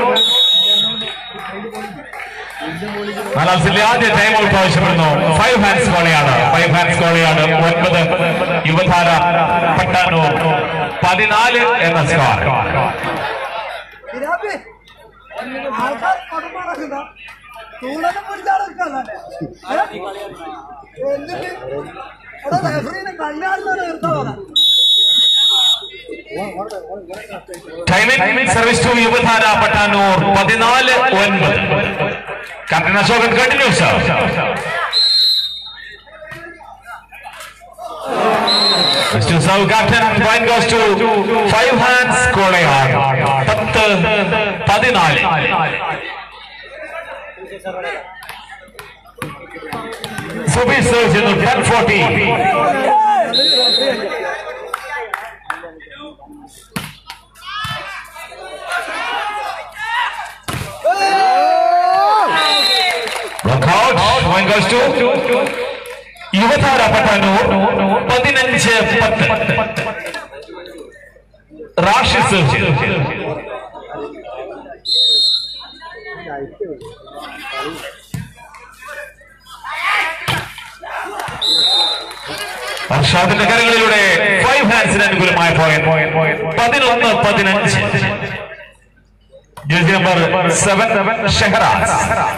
നാലാം സെറ്റിലെ ആദ്യ ടൈം ഔട്ട് ആവശ്യപ്പെടുന്നു five hands Kolayad five hands Kolayad ഒൻപത് യുവധാര പട്ടാനൂർ പതിനാല് എന്ന സ്കോർ ഇരാപ്പി, ആൾക്കാർ കൊടുമാറാക്കുന്ന ചൂടൊന്നും പിടിച്ചാലൊക്കെ എന്നിട്ട് ഇവിടെ റഫറീനെ കണ്ണാടുന്ന നിർത്താവാ time in service to Yuvadhara Pattanur പതിനാല് ഒൻപത് captain Ashokan continues Mr. South Captain, point goes to five hands Kolayad പത്ത് പതിനാല് സുബി സേവ് ചെയ്യുന്നു ten fourteen Knockout. Point goes to Yuvadhara Pattanur പതിനഞ്ച് പത്ത് റാഷി സെർവ് ചെയ്തു അർഷാദിന്റെ കരങ്ങളിലൂടെ ഫൈവ് ഹാൻഡ്സിന് അനുകൂലമായ പോയിന്റ് പതിനൊന്ന് പതിനഞ്ച് ജേഴ്സി നമ്പർ സെവൻ ഷെഹറാസ്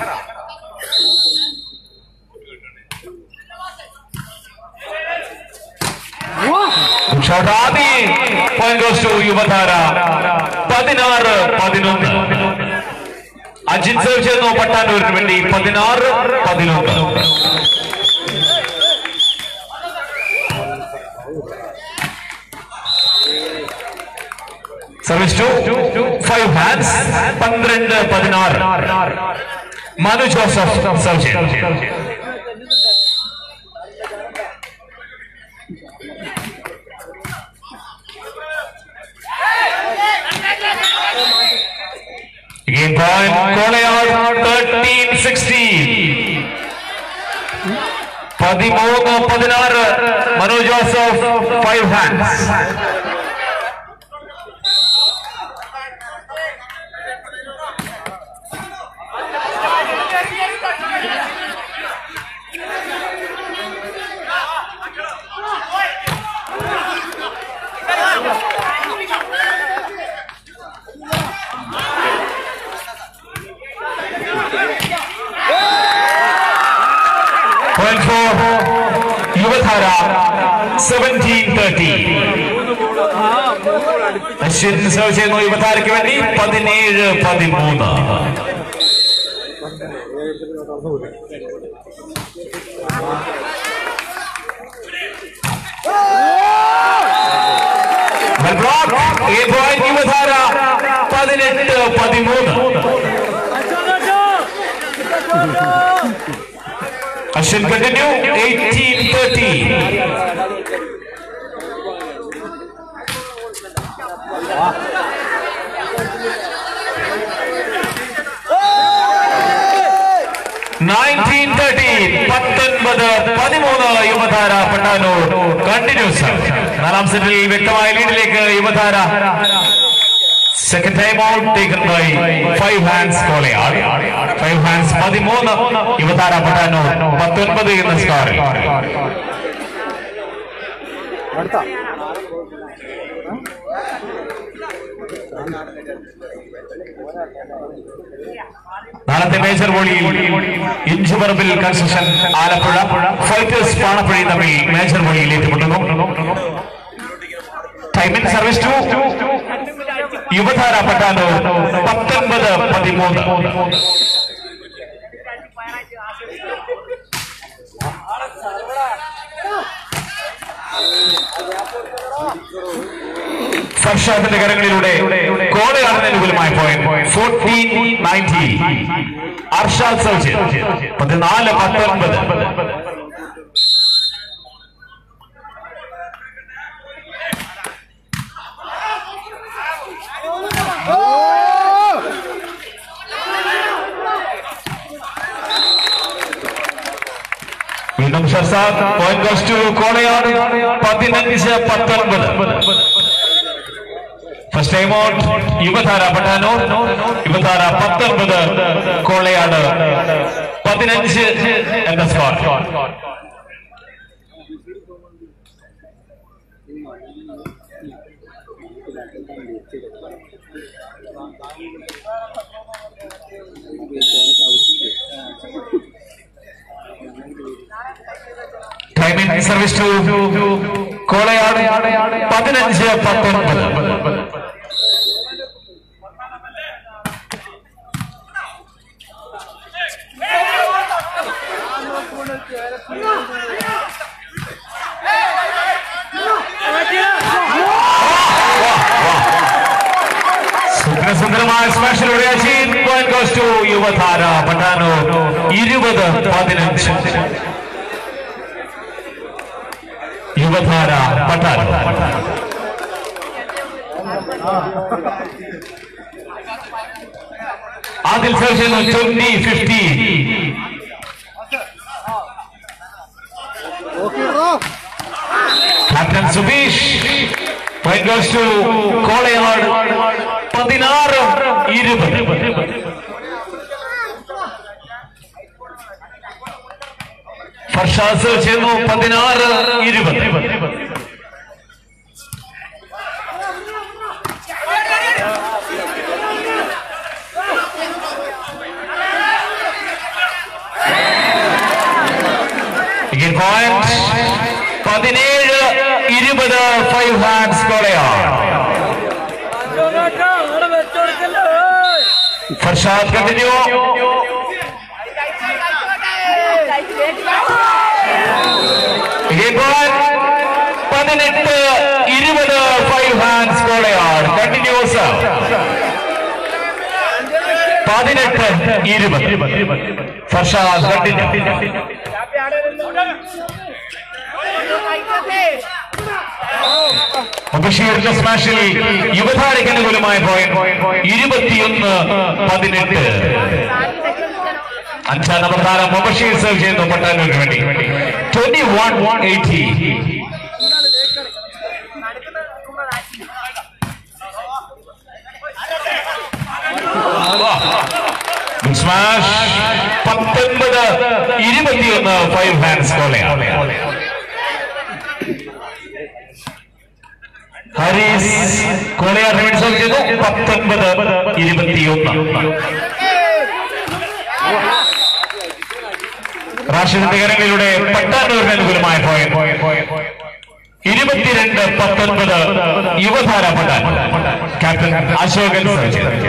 ഷടാബി പോയിന്റ് goes to യുവധാര പതിനാറ് പതിനൊന്ന് അജിത് സേവ് ചെയ്യുന്നു പട്ടാനൂരിന് വേണ്ടി പതിനാറ് പതിനൊന്ന് സർവീസ് ടു ഫൈവ് ഹാൻഡ്സ് പന്ത്രണ്ട് പതിനാറ് മനു ജോസഫ് സർവ് ചെയ്യുന്നു Again, point, Kolayar, 13 16. പതിമൂന്ന് പതിനാറ് Manu Joseph five hands Point for Yuvathara, 17-30. Ashwin serve ചെയ്യുന്നു യുവതാരയ്ക്ക് വേണ്ടി പതിനേഴ് പതിമൂന്ന് Well blocked. A point Yuvadhara പതിനെട്ട് പതിമൂന്ന് Ashwin continue eighteen thirteen nineteen thirteen പത്തൊൻപത് പതിമൂന്ന് യുവധാര പട്ടാനൂർ കണ്ടിന്യൂസ് നാലാം സെറ്റിൽ വ്യക്തമായ ലീഡിലേക്ക് Yuvadhara second time out taken by five hands Kolayad five hands പതിമൂന്ന് യുവതാര പട്ടാനൂർ പത്തൊൻപത് എന്ന സ്കോറിൽ നാളത്തെ മേജർ ബോളിയിൽ ഇഞ്ചുപറമ്പിൽ കൺസ്ട്രക്ഷൻ ആലപ്പുഴ ഫൈറ്റേഴ്സ് പാണപ്പുഴയും തമ്മിൽ മേജർ ബോളിയിൽ ഏറ്റുമുട്ടുന്നു time in service to Yuvadhara Pattanur പത്തൊൻപത് പതിമൂന്ന് സർഷാദിന്റെ കരങ്ങളിലൂടെ കോളയാടിന് അനുകൂലമായ പോയിന്റ് ഫോർട്ടീൻ നയൻറ്റി അർഷാദ് സൗജ് പതിനാല് പത്തൊൻപത് വീണ്ടും ഷർസാദ് പോയിന്റ് ഗോസ് ടു കോളയാട് പതിനഞ്ച് പത്തൊൻപത് first time out Yuvadhara Pattanur Yuvadhara പത്തൊൻപത് കോളയാട് പതിനഞ്ച് എന്ന score time in service to Kolayad പതിനഞ്ച് പത്തൊൻപത് സുന്ദരമായ സ്മാഷിലൂടെ അജീൻ point goes to Yuvadhara Pattanur ഇരുപത് പതിനഞ്ച് യുവധാര പട്ടാനൂർ ആദിൽ സെർവ് ചെയ്യുന്നു twenty fifteen captain Subeesh point goes to Kolayad പതിനാറ് ഇരുപത് ഫർഷാസ് ചെയ്യുന്നു പതിനാറ് ഇരുപത് Again point. പതിനേഴ് ഇരുപത് ഫൈവ് ഹാൻഡ് സ്കോറയാണ് ഫർഷാദ് കണ്ടിന്യൂ Again point. പതിനെട്ട് ഇരുപത് ഫൈവ് ഹാൻഡ് സ്കോറയാണ് കണ്ടിന്യൂസ് പതിനെട്ട് ഇരുപത് ഫർഷാദ് കണ്ടിന്യൂ ബഷീറിന്റെ സ്മാഷിൽ യുവതാരയ്ക്ക് അനുകൂലമായ പോയിന്റ് ഇരുപത്തിയൊന്ന് പതിനെട്ട് അഞ്ചാം നമ്പർ താരം മുബഷീർ സേവ് ചെയ്യുന്നു പട്ടാനൂരിന് വേണ്ടി twenty one one eighteen smash പത്തൊൻപത് ഇരുപത്തിയൊന്ന് ഫൈവ് ഹാൻഡ്സ് കോളയാണ് ഹരീസ് കോളയാർ റിമീഡ് ചെയ്തു പത്തൊൻപത് ഇരുപത്തിയൊന്ന് റാഷിദിന്റെ കരങ്ങളിലൂടെ പട്ടാനൂരിന് അനുകൂലമായ പോയിന്റ് ഇരുപത്തിരണ്ട് പത്തൊൻപത് യുവധാര പട്ടാൻ ക്യാപ്റ്റൻ അശോകൻ serve ചെയ്തു.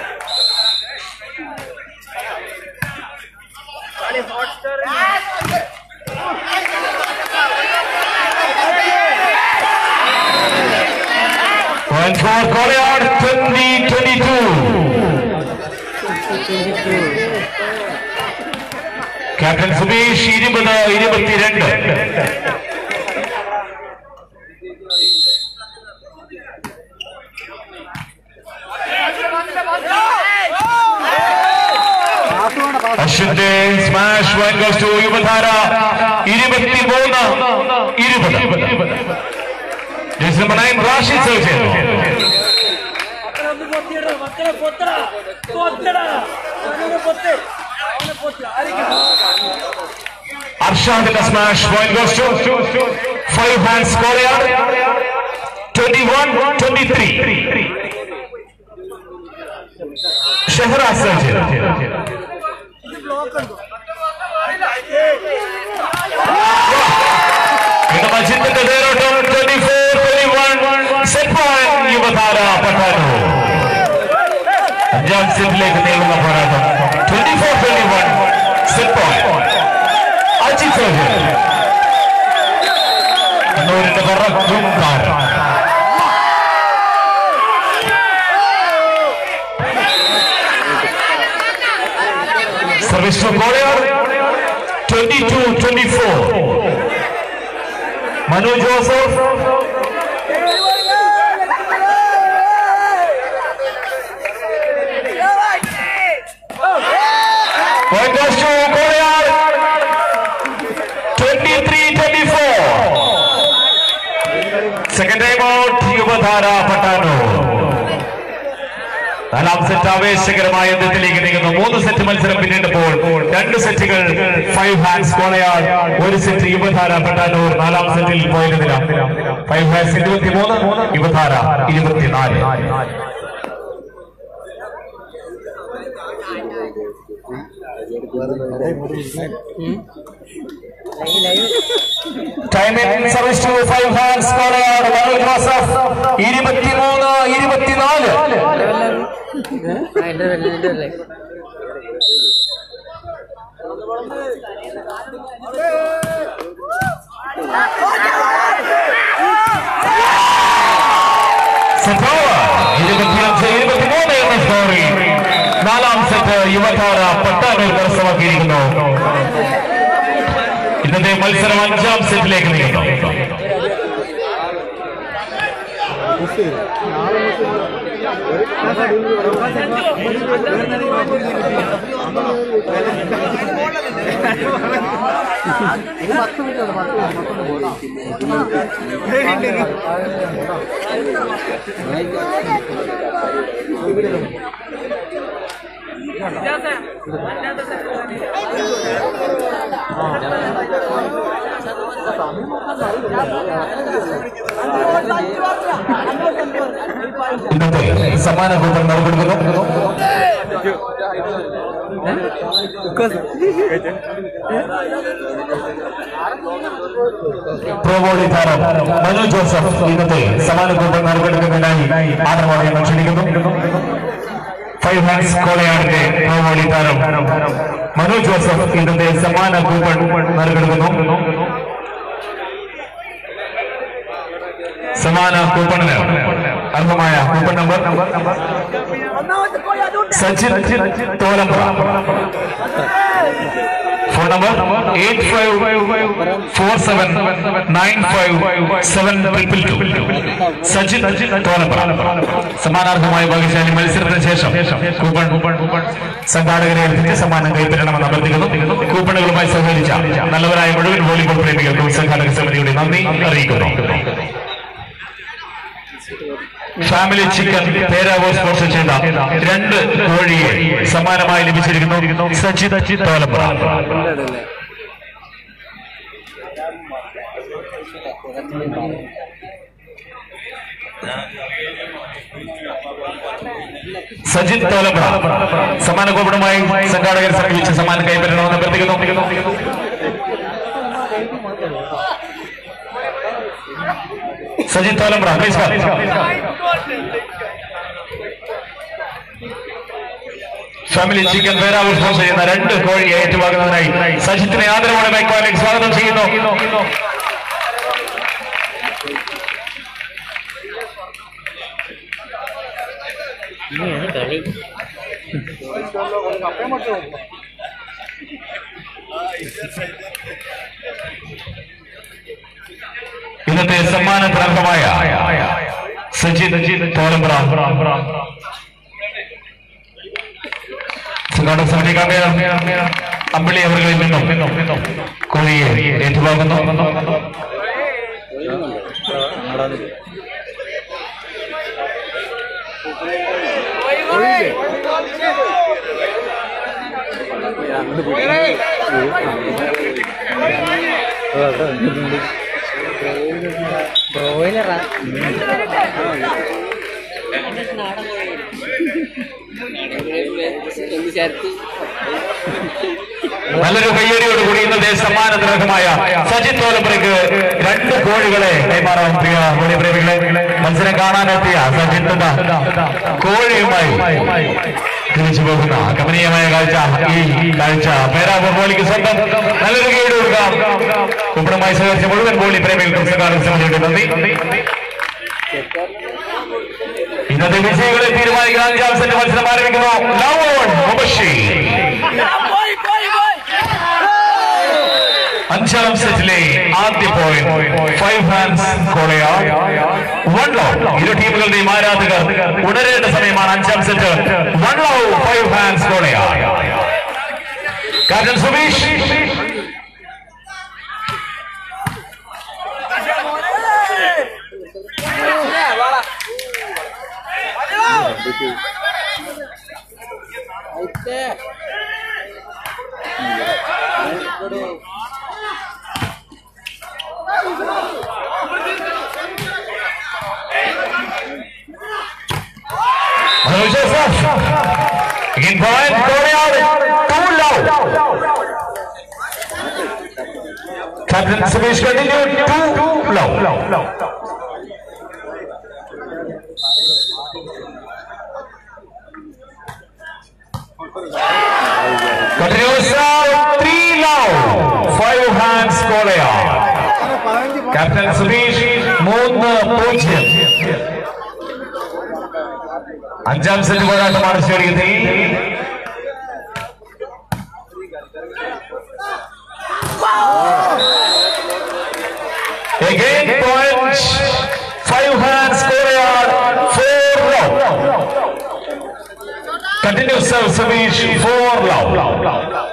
Point for Kolyar 2022. Captain Subeesh ഇരുപത് ഇരുപത്തിരണ്ട് അശ്വിന്റെ smash one goes to Yuvadhara ഇരുപത്തിമൂന്ന് ഇരുപത് jersey number nine Rashid serve ചെയ്തു മക്കളെ പൊത്തടാ പൊത്തടാ അവനെ പൊത്ത് അവനെ പൊത്ത് ആരെങ്കിലും അർഷാദിന്റെ smash point goes to five hand സ്കോറയാണ് twenty one twenty three Shehraz serve ചെയ്തു. ഇത് മജിദിന്റെ തേരോട്ടം twenty four twenty one set point Yuvadhara Pattanur അഞ്ചാം സെറ്റിലേക്ക് നീളുന്ന പോരാട്ടം twenty four twenty one set point Ajith Sojan കണ്ണൂരിന്റെ പറക്കും താരം service to Kolayad twenty two twenty four Manu Joseph Point goes to Kolyar. 23-24. Second time out, Yuvadhara Pattanur നാലാം സെറ്റ് ആവേശകരമായ യുദ്ധത്തിലേക്ക് നീങ്ങുന്നു മൂന്ന് സെറ്റ് മത്സരം പിന്നിട്ടപ്പോൾ രണ്ട് സെറ്റുകൾ ഫൈവ് ഹാൻഡ്സ് കോളയാൾ ഒരു സെറ്റ് യുവധാര പട്ടാനൂർ നാലാം സെറ്റിൽ പോയതില്ല ഫൈവ് ഹാൻഡ്സ് ഇരുപത്തിമൂന്ന് യുവധാര ഇരുപത്തിനാല് live live time in service to five hands Kolayad Manu Joseph ഇരുപത്തിമൂന്ന് ഇരുപത്തിനാല് ആ എൻ്റെ അല്ലേ എൻ്റെ അല്ലേ സെറ്റ് ഓവർ ഇരുപത്തിയഞ്ച് ഇരുപത്തിമൂന്ന് എന്ന സ്കോറിൽ നാലാം സെറ്റ് യുവതാര പട്ടാനൂർ കരസ്ഥമാക്കിയിരിക്കുന്നു ഇന്നത്തെ മത്സരം അഞ്ചാം സെറ്റിലേക്ക് നീങ്ങുന്നു ഇന്നത്തെ സമ്മാന കൂപ്പൺ നൽകുന്നു പ്രോബോളി താരം മനു ജോസഫ് ഇന്നത്തെ സമ്മാന കൂപ്പൺ നൽകുന്നതിനായി ആദരവോടെ ഞങ്ങൾ ക്ഷണിക്കുന്നു ഫൈവ് ഹാൻഡ്സ് കോളയാടിന്റെ പ്രോബോളി താരം മനു ജോസഫ് ഇന്നത്തെ സമ്മാന കൂപ്പൺ നൽകുന്നു സമാന കൂപ്പണിന് അർഹമായ coupon number Sachin Tholamba phone number eight five four seven nine five seven triple two Sachin Tholamba സമ്മാനാർഹമായ ഭാഗ്യശാലി മത്സരത്തിന് ശേഷം കൂപ്പൺ സംഘാടകരെ ഏൽപ്പിച്ച് സമ്മാനം കൈപ്പറ്റണമെന്ന് അഭ്യർത്ഥിക്കുന്നു കൂപ്പണുകളുമായി സഹകരിച്ച നല്ലവരായ മുഴുവൻ വോളിബോൾ പ്രേമികൾക്കും സംഘാടക സമിതിയുടെ നന്ദി അറിയിക്കുന്നു ഫാമിലി ചിക്കൻ പേരാവോ സ്പോൺസർ ചെയ്ത രണ്ട് കോഴിയെ സമ്മാനമായി ലഭിച്ചിരിക്കുന്നു സച്ചിത് തോലമ്പ്ര സജിത് തോലമ്പ്ര സമ്മാന കൂപ്പണുമായി സംഘാടകർ സമീപിച്ച് സമ്മാനം കൈപ്പറ്റണമെന്ന് അഭ്യർത്ഥിക്കുന്നു സജിത് തോലമ്പ്ര നമസ്കാരം ഫാമിലി ചിക്കൻ പേരാവ് സ്പോൺസർ ചെയ്യുന്ന രണ്ട് കോഴി ഏറ്റുവാങ്ങുന്നതിനായി സജിത്തിനെ ആദരവോടെ മൈക്കോലേക്ക് സ്വാഗതം ചെയ്യുന്നു ഇനിയാണ് കളി ഇന്നത്തെ സമ്മാനപ്രാർഹമായ സജിത് തോലമ്പ്ര സംഘാടക സമിതി അമ്പിളി അവர்களிൽ നിന്നും കോഴിയെ ഏറ്റുവാങ്ങുന്നു ബ്രോയിലറാ ഒന്ന് ചേർത്ത് നല്ലൊരു കയ്യടിയോടുകൂടി ഇന്നത്തെ സമ്മാനത്തിനർഹമായ സജിത് തോലമ്പറയ്ക്ക് രണ്ട് കോഴികളെ കൈമാറാൻ പ്രിയ കോഴി പ്രേമികളെ മത്സരം കാണാനെത്തിയ സജിത് ദാ കോഴിയുമായി തിരിച്ചു പോകുന്ന കമനീയമായ കാഴ്ച ഈ കാഴ്ച പേരാ ബോളിക്ക് സ്വന്തം നല്ലൊരു കൈയ്യടി കൊടുക്കാം കുമ്പടമായി സഹകരിച്ച മുഴുവൻ ബോളി പ്രേമികൾക്കും സംഘാടക സമിതിയുടെ നന്ദി ഇന്നത്തെ വിജയികളെ തീരുമാനിക്കുന്ന അഞ്ചാം സെറ്റ് മത്സരം ആരംഭിക്കുന്നു ലവോൺ മുബഷി പോയി പോയി പോയി അഞ്ചാം സെറ്റിലെ ആദ്യ point five hands Kolayad one love ഇരു ടീമുകളുടെയും ആരാധകർ ഉണരേണ്ട സമയമാണ് അഞ്ചാം set one love five hands Kolayad കാരൻ Subeesh Hello, Joseph. Again, point, Korea, too low. Captain Suresh continue, too low. Continues now, three low. Five hands, Korea. Captain Suresh, മൂന്ന് പൂജ്യം അഞ്ചാം സെറ്റ് പോരാട്ടമാണ് സ്റ്റേഡിയത്തിൽ Again point, five hands Korea, four low. Continue serve Savish, four low.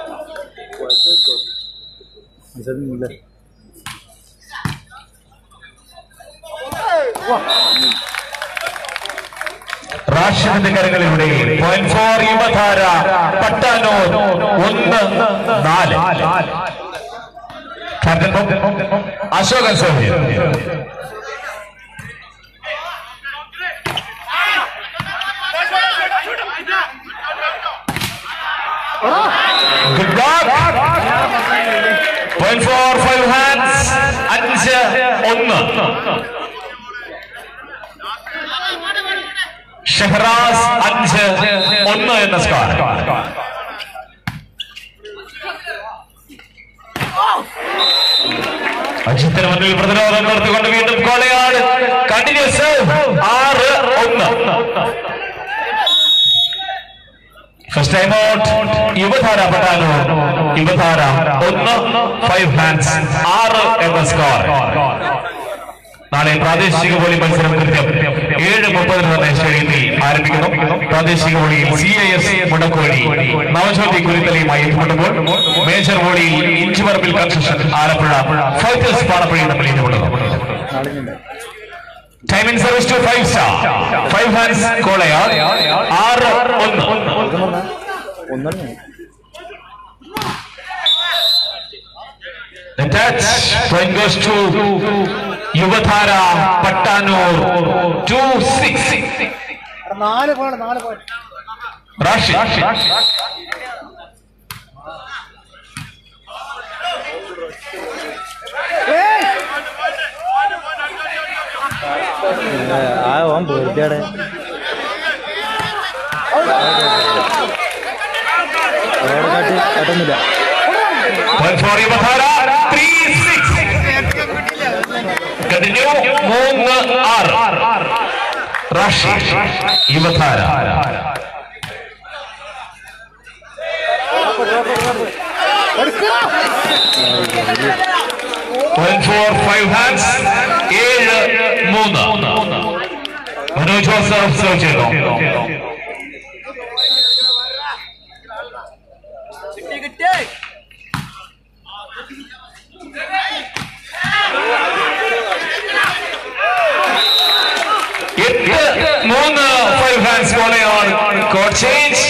റാഷിദിന്റെ കരങ്ങളിലൂടെ point for Yuvadhara Pattanur ഒന്ന് നാല് captain Ashokan സോഹി good back point for five hands അഞ്ച് ഒന്ന് ഷെഹറാസ് അഞ്ച് ഒന്ന് എന്ന സ്കോർ അജിത്തിന് മുന്നിൽ പ്രതിരോധം നിർത്തിക്കൊണ്ട് വീണ്ടും കോളയാട് കണ്ടിന്യൂസ് ആറ് ഒന്ന് first time out Yuvadhara Pattanur Yuvadhara ഒന്ന് ഫൈവ് ഹാൻഡ്സ് ആറ് എന്ന സ്കോർ നാളെ പ്രാദേശിക വോളി മത്സരം കൃത്യം ഏഴ് മുപ്പതിന് തന്നെ സ്റ്റേഡിയത്തിൽ ആരംഭിക്കുന്നു പ്രാദേശിക വോളിയിൽ C I S Mudakkodi Navajyothi കുരുത്തലയുമായി ഏറ്റുമുട്ടുമ്പോൾ മേജർ വോളിയിൽ ഇഞ്ചുപറമ്പിൽ കൺസ്ട്രക്ഷൻ ആലപ്പുഴ ഫൈറ്റേഴ്സ് പാറപ്പുഴയും തമ്മിൽ ഏറ്റുമുട്ടുന്നു time in service to five star five hands Kolaya ആറ് ഒന്ന് The touch point goes to Yuvadhara Pattanur two six നാല് പോണ് നാല് പോയിന്റ് റാഷിദ് ആ ഓൻ വെറുതെ കേട്ടൊന്നുമില്ല Point for Yuvadhara three six continue മൂന്ന് ആറ് Rashid യുവധാര Point for five hands ഏഴ് മൂന്ന് മനോജ് ജോസഫ് സെർവ് ചെയ്തു കിട്ടി കിട്ടി എട്ട് മൂന്ന് ഫൈവ് ഹാൻഡ്സ് പോലെയാണ് കോഡ് ചേഞ്ച്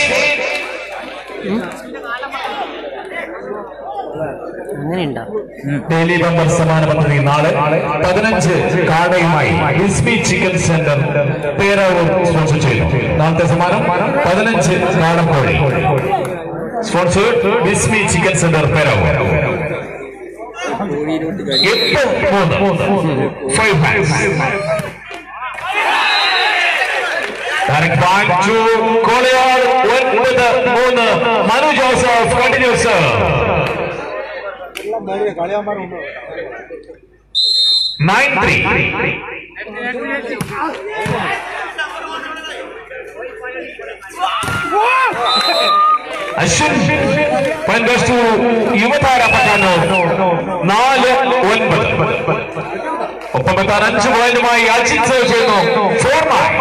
അങ്ങനെയുണ്ടോ ഡെയിലി ബമ്പർ സമാന പദ്ധതി നാളെ പതിനഞ്ച് കാടയുമായി Vismi chicken centre Peravoor sponsor ചെയ്യുന്നു നാളത്തെ സമ്മാനം പതിനഞ്ച് നാടൻ കോഴി sponsor Vismi chicken centre Peravoor എട്ട് മൂന്ന് five hands Direct point to Kolayad ഒൻപത് മൂന്ന് മനു ജോസഫ് കണ്ടിന്യൂസ് കളിയാന്മാരുണ്ടോ nine three Ashwin point goes to Yuvadhara Pattanur നാല് ഒൻപത് ഒപ്പം എത്താൻ അഞ്ച് പോയിന്റുമായി അജിത് സേവ് ചെയ്യുന്നു ഫോർ നയൻ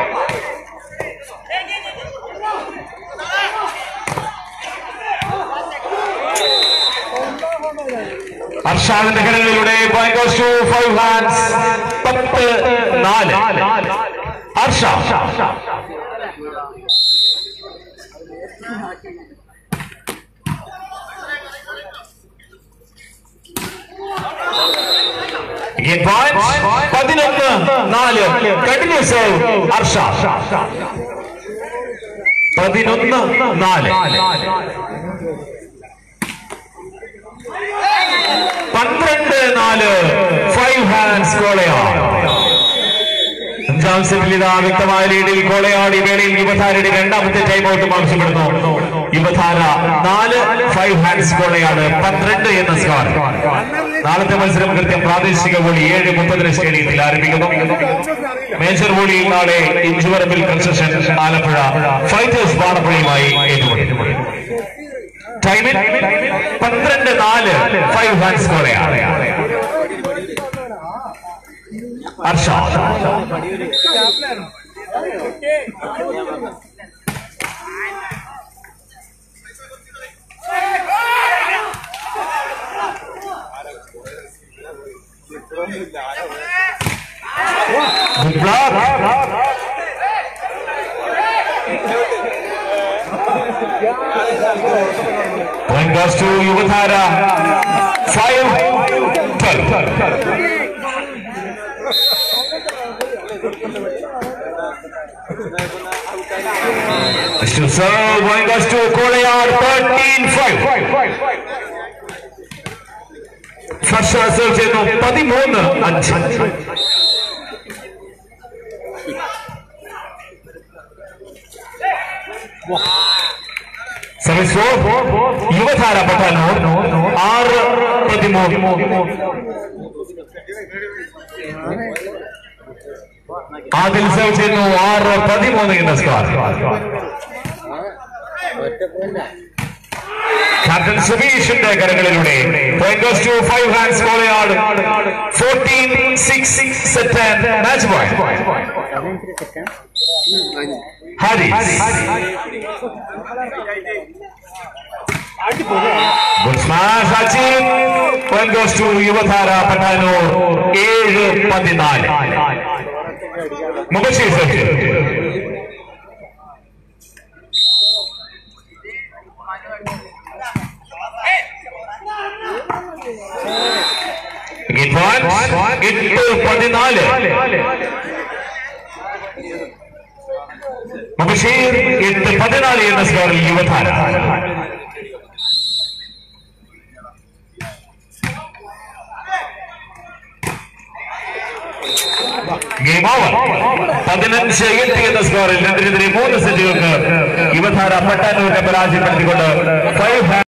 അർഷാദിന്റെ കരങ്ങളിലൂടെ point goes to five hands പത്ത് നാല് ഹർഷ Again point. പതിനൊന്ന് നാല് കണ്ടിന്യൂസ് ഹർഷ പതിനൊന്ന് നാല് പന്ത്രണ്ട് നാല് ഫൈവ് ഹാൻഡ്സ് കോളയാണ് അഞ്ചാം സെറ്റിൽ ഇതാ വ്യക്തമായ രീതിയിൽ കോളയാടി വേളയിൽ യുവധാരയുടെ രണ്ടാമത്തെ ടൈം ഔട്ടും ആവശ്യപ്പെടുന്നു യുവധാര നാല് ഫൈവ് ഹാൻഡ്സ് കോളയാണ് പന്ത്രണ്ട് എന്ന സ്കോർ നാളത്തെ മത്സരം കൃത്യം പ്രാദേശിക വോളി ഏഴ് മുപ്പതിന് സ്റ്റേഡിയത്തിൽ ആരംഭിക്കുന്നു മേജർ വോളിയിൽ നാളെ ഇഞ്ചുവറമ്പിൽ കൺസ്ട്രക്ഷൻ ആലപ്പുഴ ഫൈറ്റേഴ്സ് പാണപ്പുഴയുമായി ഏറ്റുമുട്ടും ടൈമിൽ പന്ത്രണ്ട് നാല് ഫൈവ് ഹാൻഡ്സ് കോളയാണ് Harsha Good block. Point goes to Yuvatara. Five To serve, going goes to Kolayar, 13-5. First reserve ചെയ്യുന്നു പതിമൂന്ന് അഞ്ച് സർവീസ് ഫോർ യുവധാര പട്ടാനൂർ ആറ് പതിമൂന്ന് ആദിൽ സെർവ് ചെയ്യുന്നു ആറ് പതിമൂന്ന് എന്ന സ്കോർ ക്യാപ്റ്റൻ സുബീഷിന്റെ കരങ്ങളിലൂടെ point goes to five hands Kolayad fourteen six set match boy Haris good smash achieve point goes to Yuvadhara Pattanur ഏഴ് പതിനാല് മുബഷീർ സെറ്റ് എട്ട് പതിനാല് ബഷീർ എട്ട് പതിനാല് എന്ന സ്കോറിൽ യുവധാര ഗെയിം ഓവർ പതിനഞ്ച് എട്ട് എന്ന സ്കോറിൽ രണ്ടിനെതിരെ മൂന്ന് സെറ്റുകൾക്ക് യുവധാര പട്ടാനൂരിനെ പരാജയപ്പെടുത്തിക്കൊണ്ട് ഫൈവ്